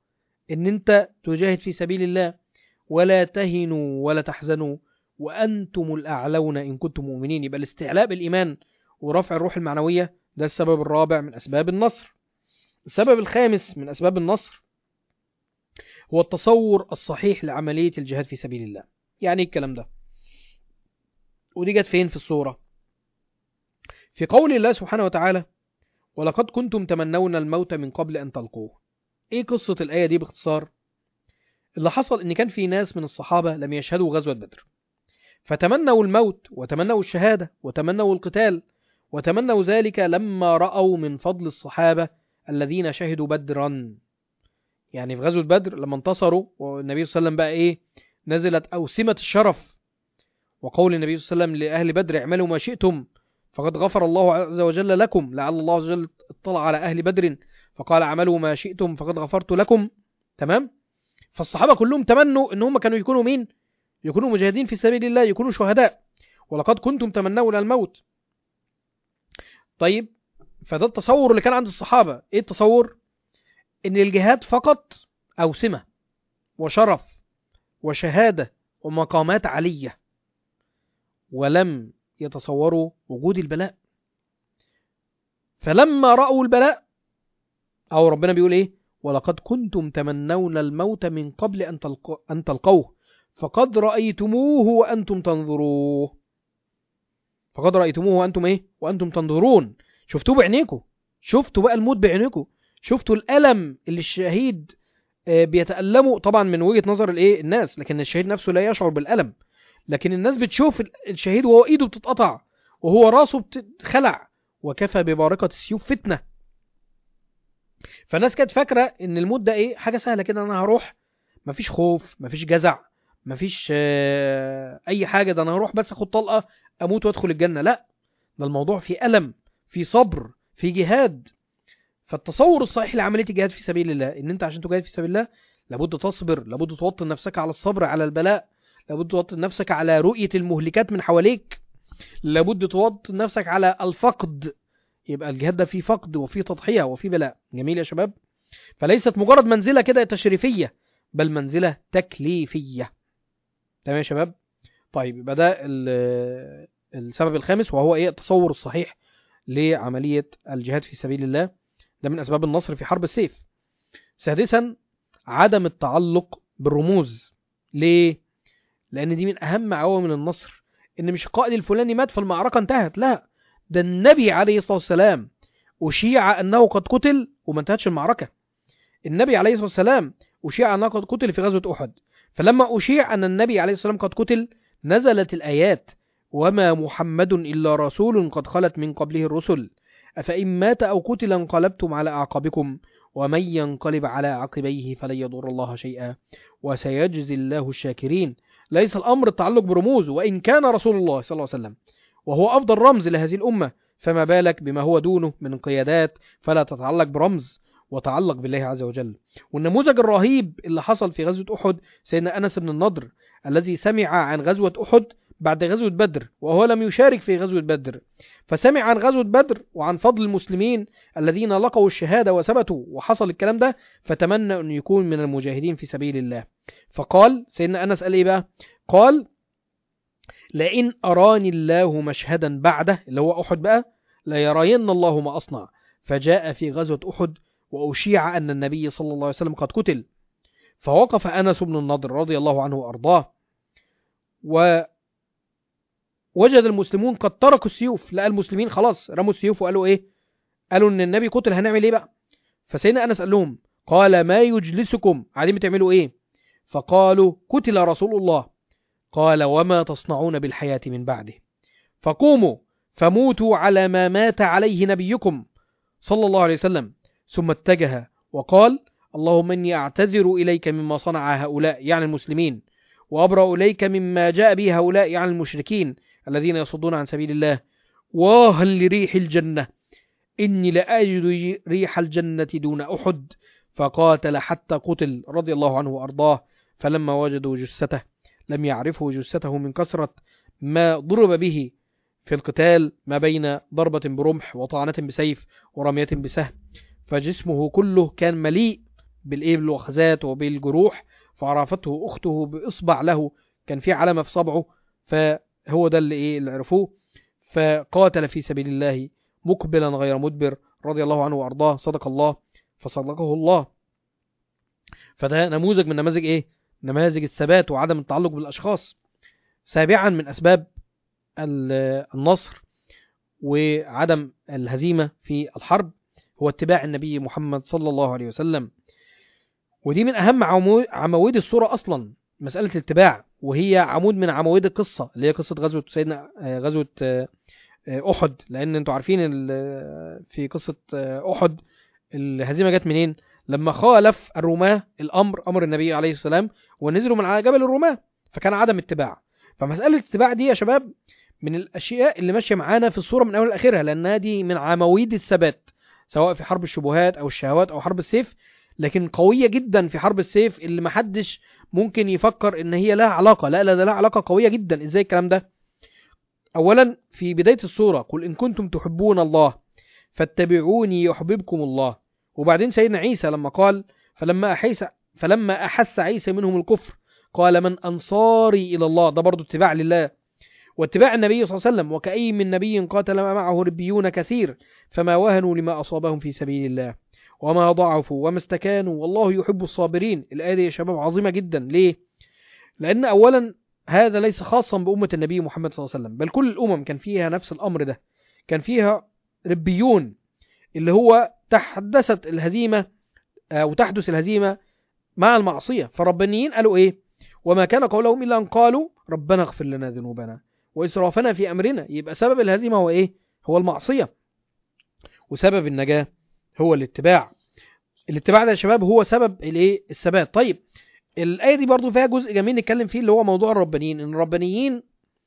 ان انت تجاهد في سبيل الله ولا تهنوا ولا تحزنوا وانتم الاعلون ان كنتم مؤمنين يبقى الاستعلاء بالايمان ورفع الروح المعنويه ده السبب الرابع من اسباب النصر السبب الخامس من اسباب النصر هو التصور الصحيح لعمليه الجهاد في سبيل الله يعني ايه الكلام ده ودي جت فين في الصوره في قول الله سبحانه وتعالى ولقد كنتم تمنون الموت من قبل أن تلقوه إيه قصة الآية دي باختصار اللي حصل إن كان في ناس من الصحابة لم يشهدوا غزوة بدر فتمنوا الموت وتمنوا الشهادة وتمنوا القتال وتمنوا ذلك لما رأوا من فضل الصحابة الذين شهدوا بدرا يعني في غزوة بدر لما انتصروا والنبي صلى الله عليه وسلم بقى إيه نزلت أوسمة الشرف وقول النبي صلى الله عليه وسلم لأهل بدر اعملوا ما شئتم فقد غفر الله عز وجل لكم لعل الله عز وجل اطلع على أهل بدر فقال اعملوا ما شئتم فقد غفرت لكم تمام فالصحابة كلهم تمنوا ان هم كانوا يكونوا مين يكونوا مجاهدين في سبيل الله يكونوا شهداء ولقد كنتم تمنون الموت طيب فده التصور اللي كان عند الصحابة ايه التصور ان الجهاد فقط أوسمة وشرف وشهادة ومقامات علية ولم يتصوروا وجود البلاء فلما رأوا البلاء أو ربنا بيقول إيه ولقد كنتم تمنون الموت من قبل أن, تلقو أن تلقوه فقد رأيتموه وأنتم تنظروه فقد رأيتموه وأنتم إيه وأنتم تنظرون شفتوه بعينيكم شفتوا بقى الموت بعينيكم شفتوا الألم اللي الشهيد بيتألموا طبعا من وجهة نظر الايه الناس لكن الشهيد نفسه لا يشعر بالألم لكن الناس بتشوف الشهيد وهو ايده بتتقطع وهو راسه بتتخلع وكفى ببارقة السيوف فتنة فالناس كانت فاكرة ان الموت ده ايه حاجة سهلة كده انا هروح مفيش خوف مفيش جزع مفيش آه اي حاجة ده انا هروح بس اخد طلقة اموت وادخل الجنة لا ده الموضوع في ألم في صبر في جهاد فالتصور الصحيح لعملية الجهاد في سبيل الله ان انت عشان تجاهد في سبيل الله لابد تصبر لابد توطن نفسك على الصبر على البلاء لابد توطن نفسك على رؤية المهلكات من حواليك لابد توطن نفسك على الفقد يبقى الجهاد ده فيه فقد وفيه تضحية وفيه بلاء جميل يا شباب فليست مجرد منزلة كده تشريفية بل منزلة تكليفية تمام يا شباب طيب يبقى ده السبب الخامس وهو ايه التصور الصحيح لعملية الجهاد في سبيل الله ده من أسباب النصر في حرب السيف سادسا عدم التعلق بالرموز ليه؟ لأن دي من أهم عوامل النصر إن مش القائد الفلاني مات فالمعركة انتهت لا ده النبي عليه الصلاة والسلام أشيع أنه قد قتل وما انتهتش المعركة النبي عليه الصلاة والسلام أشيع أنه قد قتل في غزوة أحد فلما أشيع أن النبي عليه الصلاة والسلام قد قتل نزلت الآيات وما محمد إلا رسول قد خلت من قبله الرسل أفإن مات أو قتل انقلبتم على أعقابكم ومن ينقلب على عقبيه فلن يضر الله شيئا وسيجزي الله الشاكرين ليس الأمر التعلق برموز وإن كان رسول الله صلى الله عليه وسلم وهو أفضل رمز لهذه الأمة فما بالك بما هو دونه من قيادات فلا تتعلق برمز وتعلق بالله عز وجل والنموذج الرهيب اللي حصل في غزوة أحد سيدنا أنس بن النضر الذي سمع عن غزوة أحد بعد غزوة بدر وهو لم يشارك في غزوة بدر فسمع عن غزوة بدر وعن فضل المسلمين الذين لقوا الشهادة وثبتوا وحصل الكلام ده فتمنى أن يكون من المجاهدين في سبيل الله فقال سيدنا أنس قال إيه بقى قال لئن أراني الله مشهدا بعده اللي هو أحد بقى ليرين الله ما أصنع فجاء في غزوة أحد وأشيع أن النبي صلى الله عليه وسلم قد قتل فوقف أنس بن النضر رضي الله عنه وأرضاه و وجد المسلمون قد تركوا السيوف لقى المسلمين خلاص رموا السيوف وقالوا ايه قالوا ان النبي قتل هنعمل ايه بقى فسيدنا انس قال لهم قال ما يجلسكم قاعدين بتعملوا ايه فقالوا قتل رسول الله قال وما تصنعون بالحياة من بعده فقوموا فموتوا على ما مات عليه نبيكم صلى الله عليه وسلم ثم اتجه وقال اللهم اني اعتذر اليك مما صنع هؤلاء يعني المسلمين وابرا اليك مما جاء به هؤلاء يعني المشركين الذين يصدون عن سبيل الله واها لريح الجنة إني لأجد ريح الجنة دون أحد فقاتل حتى قتل رضي الله عنه وأرضاه فلما وجدوا جثته لم يعرفوا جثته من كثرة ما ضرب به في القتال ما بين ضربة برمح وطعنة بسيف ورمية بسهم فجسمه كله كان مليء بالايه بالوخزات وبالجروح فعرفته اخته باصبع له كان في علامه في صبعه فهو ده اللي ايه اللي عرفوه فقاتل في سبيل الله مقبلا غير مدبر رضي الله عنه وارضاه صدق الله فصدقه الله فده نموذج من نماذج ايه نماذج الثبات وعدم التعلق بالاشخاص سابعا من اسباب ال- النصر وعدم الهزيمه في الحرب هو اتباع النبي محمد صلى الله عليه وسلم ودي من اهم عمو- عواميد الصوره اصلا مساله الاتباع وهي عمود من عواميد القصه اللي هي قصه غزوه سيدنا آه، غزوه آه، آه، احد لان انتوا عارفين ال- في قصه آه، احد الهزيمه جت منين لما خالف الرماه الامر امر النبي عليه السلام ونزلوا من على جبل الرماه فكان عدم اتباع فمساله الاتباع دي يا شباب من الاشياء اللي ماشيه معانا في الصوره من اول لاخرها لانها دي من عواميد الثبات سواء في حرب الشبهات او الشهوات او حرب السيف لكن قويه جدا في حرب السيف اللي محدش ممكن يفكر ان هي لها علاقه لا لا ده لها علاقه قويه جدا ازاي الكلام ده اولا في بدايه السوره قل ان كنتم تحبون الله فاتبعوني يحببكم الله وبعدين سيدنا عيسى لما قال فلما احس فلما احس عيسى منهم الكفر قال من انصاري الى الله ده برضو اتباع لله واتباع النبي صلى الله عليه وسلم وكأي من نبي قاتل معه ربيون كثير فما وهنوا لما أصابهم في سبيل الله وما ضعفوا وما استكانوا والله يحب الصابرين الآية دي يا شباب عظيمة جدا ليه؟ لأن أولا هذا ليس خاصا بأمة النبي محمد صلى الله عليه وسلم بل كل الأمم كان فيها نفس الأمر ده كان فيها ربيون اللي هو تحدثت الهزيمة أو تحدث الهزيمة مع المعصية فالربانيين قالوا إيه؟ وما كان قولهم إلا أن قالوا ربنا اغفر لنا ذنوبنا وإسرافنا في أمرنا يبقى سبب الهزيمة هو إيه؟ هو المعصية وسبب النجاة هو الاتباع الاتباع ده يا شباب هو سبب الايه الثبات طيب الآية دي برضو فيها جزء جميل نتكلم فيه اللي هو موضوع الربانيين إن الربانيين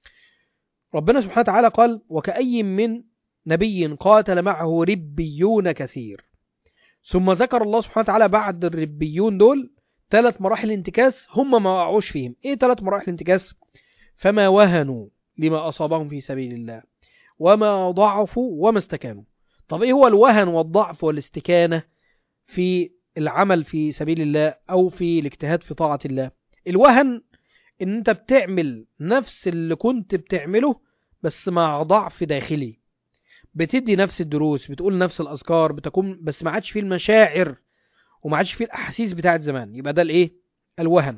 ربنا سبحانه وتعالى قال وكأي من نبي قاتل معه ربيون كثير ثم ذكر الله سبحانه وتعالى بعد الربيون دول ثلاث مراحل انتكاس هم ما وقعوش فيهم ايه ثلاث مراحل انتكاس فما وهنوا لما أصابهم في سبيل الله وما ضعفوا وما استكانوا طب ايه هو الوهن والضعف والاستكانة في العمل في سبيل الله او في الاجتهاد في طاعة الله الوهن ان انت بتعمل نفس اللي كنت بتعمله بس مع ضعف داخلي بتدي نفس الدروس بتقول نفس الاذكار بتكون بس ما عادش فيه المشاعر وما عادش فيه الاحاسيس بتاعت زمان يبقى ده الايه الوهن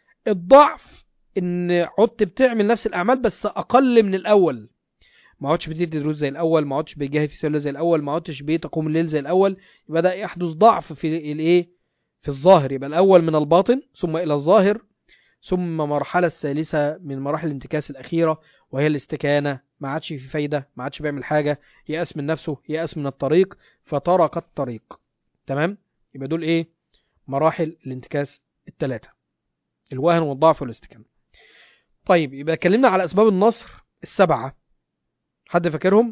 الضعف ان عدت بتعمل نفس الاعمال بس اقل من الاول ما عدتش بتدي دروس زي الاول ما عدتش بتجاهد في سبيل الله زي الاول ما عدتش بتقوم الليل زي الاول يبقى ده يحدث ضعف في الايه في الظاهر يبقى الاول من الباطن ثم الى الظاهر ثم مرحلة الثالثة من مراحل الانتكاس الأخيرة وهي الاستكانة ما عادش في فايدة ما عادش بيعمل حاجة يأس من نفسه يأس من الطريق فترك الطريق تمام يبقى دول ايه مراحل الانتكاس الثلاثة الوهن والضعف والاستكانة طيب يبقى اتكلمنا على أسباب النصر السبعة حد فاكرهم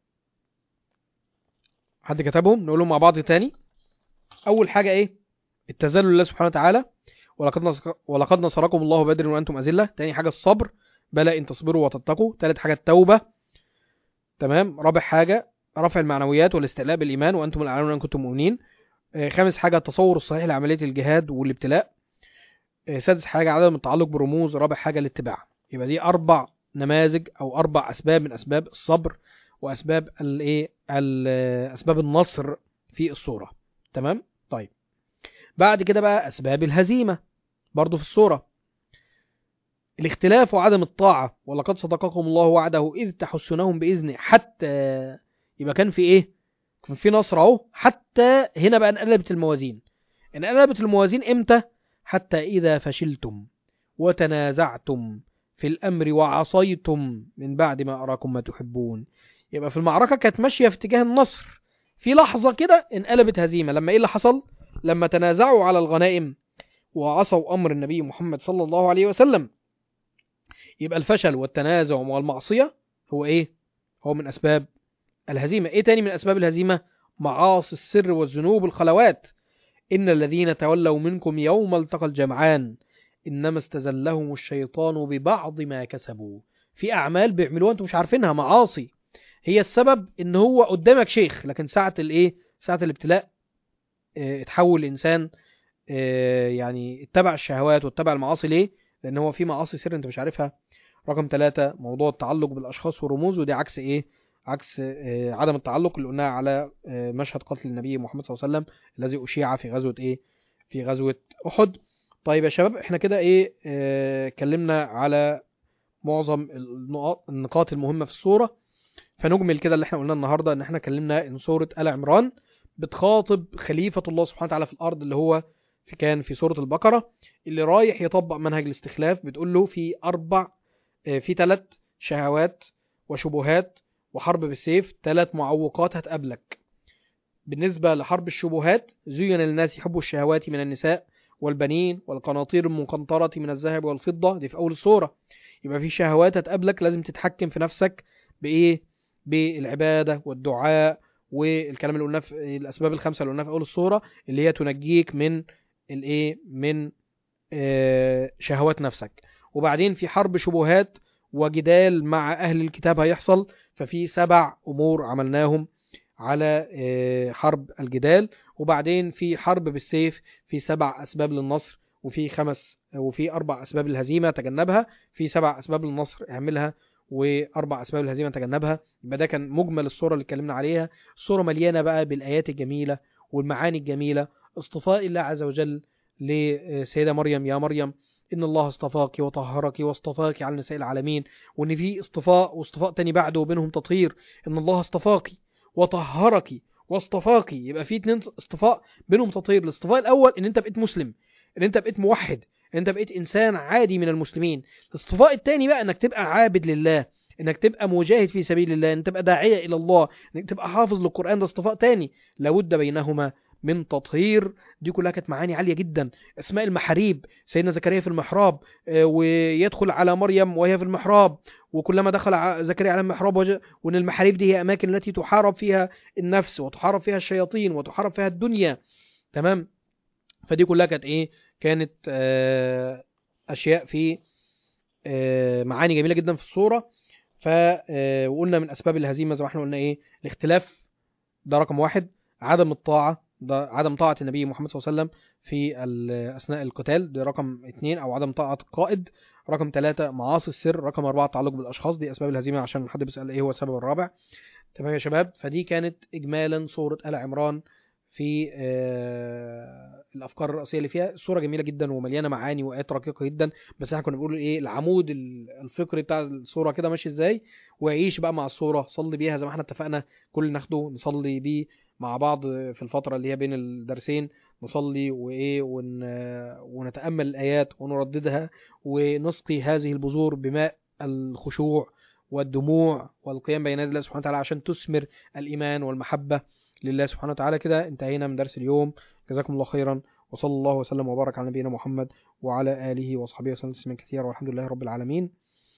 حد كتبهم نقولهم مع بعض تاني أول حاجة ايه التذلل لله سبحانه وتعالى ولقد نصر ولقد نصركم الله بدر وانتم اذله تاني حاجه الصبر بلا ان تصبروا وتتقوا تالت حاجه التوبه تمام رابع حاجه رفع المعنويات والاستعلاء بالايمان وانتم الاعلون ان كنتم مؤمنين آه، خامس حاجه التصور الصحيح لعمليه الجهاد والابتلاء آه، سادس حاجه عدم التعلق برموز رابع حاجه الاتباع يبقى دي اربع نماذج او اربع اسباب من اسباب الصبر واسباب الايه ال- اسباب النصر في الصوره تمام طيب بعد كده بقى أسباب الهزيمة برضو في الصورة الاختلاف وعدم الطاعة ولقد صدقكم الله وعده إذ تحسونهم بإذنه حتى يبقى كان في إيه؟ كان في نصر أهو حتى هنا بقى انقلبت الموازين انقلبت الموازين إمتى؟ حتى إذا فشلتم وتنازعتم في الأمر وعصيتم من بعد ما أراكم ما تحبون يبقى في المعركة كانت ماشية في اتجاه النصر في لحظة كده انقلبت هزيمة لما إيه اللي حصل؟ لما تنازعوا على الغنائم وعصوا أمر النبي محمد صلى الله عليه وسلم يبقى الفشل والتنازع والمعصية هو إيه؟ هو من أسباب الهزيمة إيه تاني من أسباب الهزيمة؟ معاصي السر والذنوب الخلوات إن الذين تولوا منكم يوم التقى الجمعان إنما استزلهم الشيطان ببعض ما كسبوا في أعمال بيعملوها أنتم مش عارفينها معاصي هي السبب إن هو قدامك شيخ لكن ساعة الإيه؟ ساعة الابتلاء اه، اتحول الإنسان آه، يعني اتبع الشهوات واتبع المعاصي ليه لان هو في معاصي سر انت مش عارفها رقم ثلاثة موضوع التعلق بالاشخاص والرموز ودي عكس ايه عكس آه، عدم التعلق اللي قلناها على آه، مشهد قتل النبي محمد صلى الله عليه وسلم الذي اشيع في غزوة ايه في غزوة احد طيب يا شباب احنا كده ايه آه، اتكلمنا على معظم النقاط النقاط المهمة في الصورة فنجمل كده اللي احنا قلناه النهارده ان احنا اتكلمنا ان سورة آل عمران بتخاطب خليفة الله سبحانه وتعالى في الارض اللي هو في كان في سورة البقرة اللي رايح يطبق منهج الاستخلاف بتقول له في اربع آه، في ثلاث شهوات وشبهات وحرب بالسيف ثلاث معوقات هتقابلك بالنسبة لحرب الشبهات زين للناس حب الشهوات من النساء والبنين والقناطير المقنطرة من الذهب والفضة دي في أول السورة يبقى في شهوات هتقابلك لازم تتحكم في نفسك بإيه؟ بالعبادة والدعاء والكلام اللي قلناه في الأسباب الخمسة اللي قلناها في أول السورة اللي هي تنجيك من الإيه؟ من آه، شهوات نفسك وبعدين في حرب شبهات وجدال مع أهل الكتاب هيحصل ففي سبع أمور عملناهم على آه، حرب الجدال وبعدين في حرب بالسيف في سبع أسباب للنصر وفي خمس وفي أربع أسباب للهزيمة تجنبها في سبع أسباب للنصر اعملها وأربع أسباب للهزيمة تجنبها يبقى ده كان مجمل الصورة اللي اتكلمنا عليها الصورة مليانة بقى بالآيات الجميلة والمعاني الجميلة اصطفاء الله عز وجل لسيدة مريم يا مريم إن الله اصطفاك وطهرك واصطفاك على نساء العالمين وإن في اصطفاء واصطفاء تاني بعده وبينهم تطهير إن الله اصطفاك وطهرك واصطفاك يبقى في اتنين اصطفاء بينهم تطهير الاصطفاء الاول ان انت بقيت مسلم ان انت بقيت موحد ان انت بقيت انسان عادي من المسلمين الاصطفاء الثاني بقى انك تبقى عابد لله انك تبقى مجاهد في سبيل الله انك تبقى داعيه الى الله انك تبقى حافظ للقران ده اصطفاء تاني لابد بينهما من تطهير دي كلها كانت معاني عاليه جدا اسماء المحاريب سيدنا زكريا في المحراب آه، ويدخل على مريم وهي في المحراب وكلما دخل ع- زكريا على المحراب وج- وان المحاريب دي هي اماكن التي تحارب فيها النفس وتحارب فيها الشياطين وتحارب فيها الدنيا تمام فدي كلها كانت ايه كانت آه، اشياء في آه، معاني جميله جدا في الصوره ف آه، وقلنا من اسباب الهزيمه زي ما احنا قلنا ايه الاختلاف ده رقم واحد عدم الطاعه ده عدم طاعه النبي محمد صلى الله عليه وسلم في ال- اثناء القتال ده رقم اثنين او عدم طاعه القائد رقم ثلاثة معاصي السر رقم أربعة التعلق بالأشخاص دي أسباب الهزيمة عشان حد بيسأل إيه هو السبب الرابع تمام يا شباب فدي كانت إجمالا صورة آل عمران في آه، الافكار الرئيسيه اللي فيها الصوره جميله جدا ومليانه معاني وايات رقيقه جدا بس احنا كنا بنقول ايه العمود ال- الفكري بتاع الصوره كده ماشي ازاي وعيش بقى مع الصوره صلي بيها زي ما احنا اتفقنا كل ناخده نصلي بيه مع بعض في الفتره اللي هي بين الدرسين نصلي وايه ون... ونتامل الايات ونرددها ونسقي هذه البذور بماء الخشوع والدموع والقيام بين يدي الله سبحانه وتعالى عشان تثمر الايمان والمحبه لله سبحانه وتعالى كده انتهينا من درس اليوم جزاكم الله خيرا وصلى الله وسلم وبارك على نبينا محمد وعلى آله وصحبه وسلم تسليما كثيرا والحمد لله رب العالمين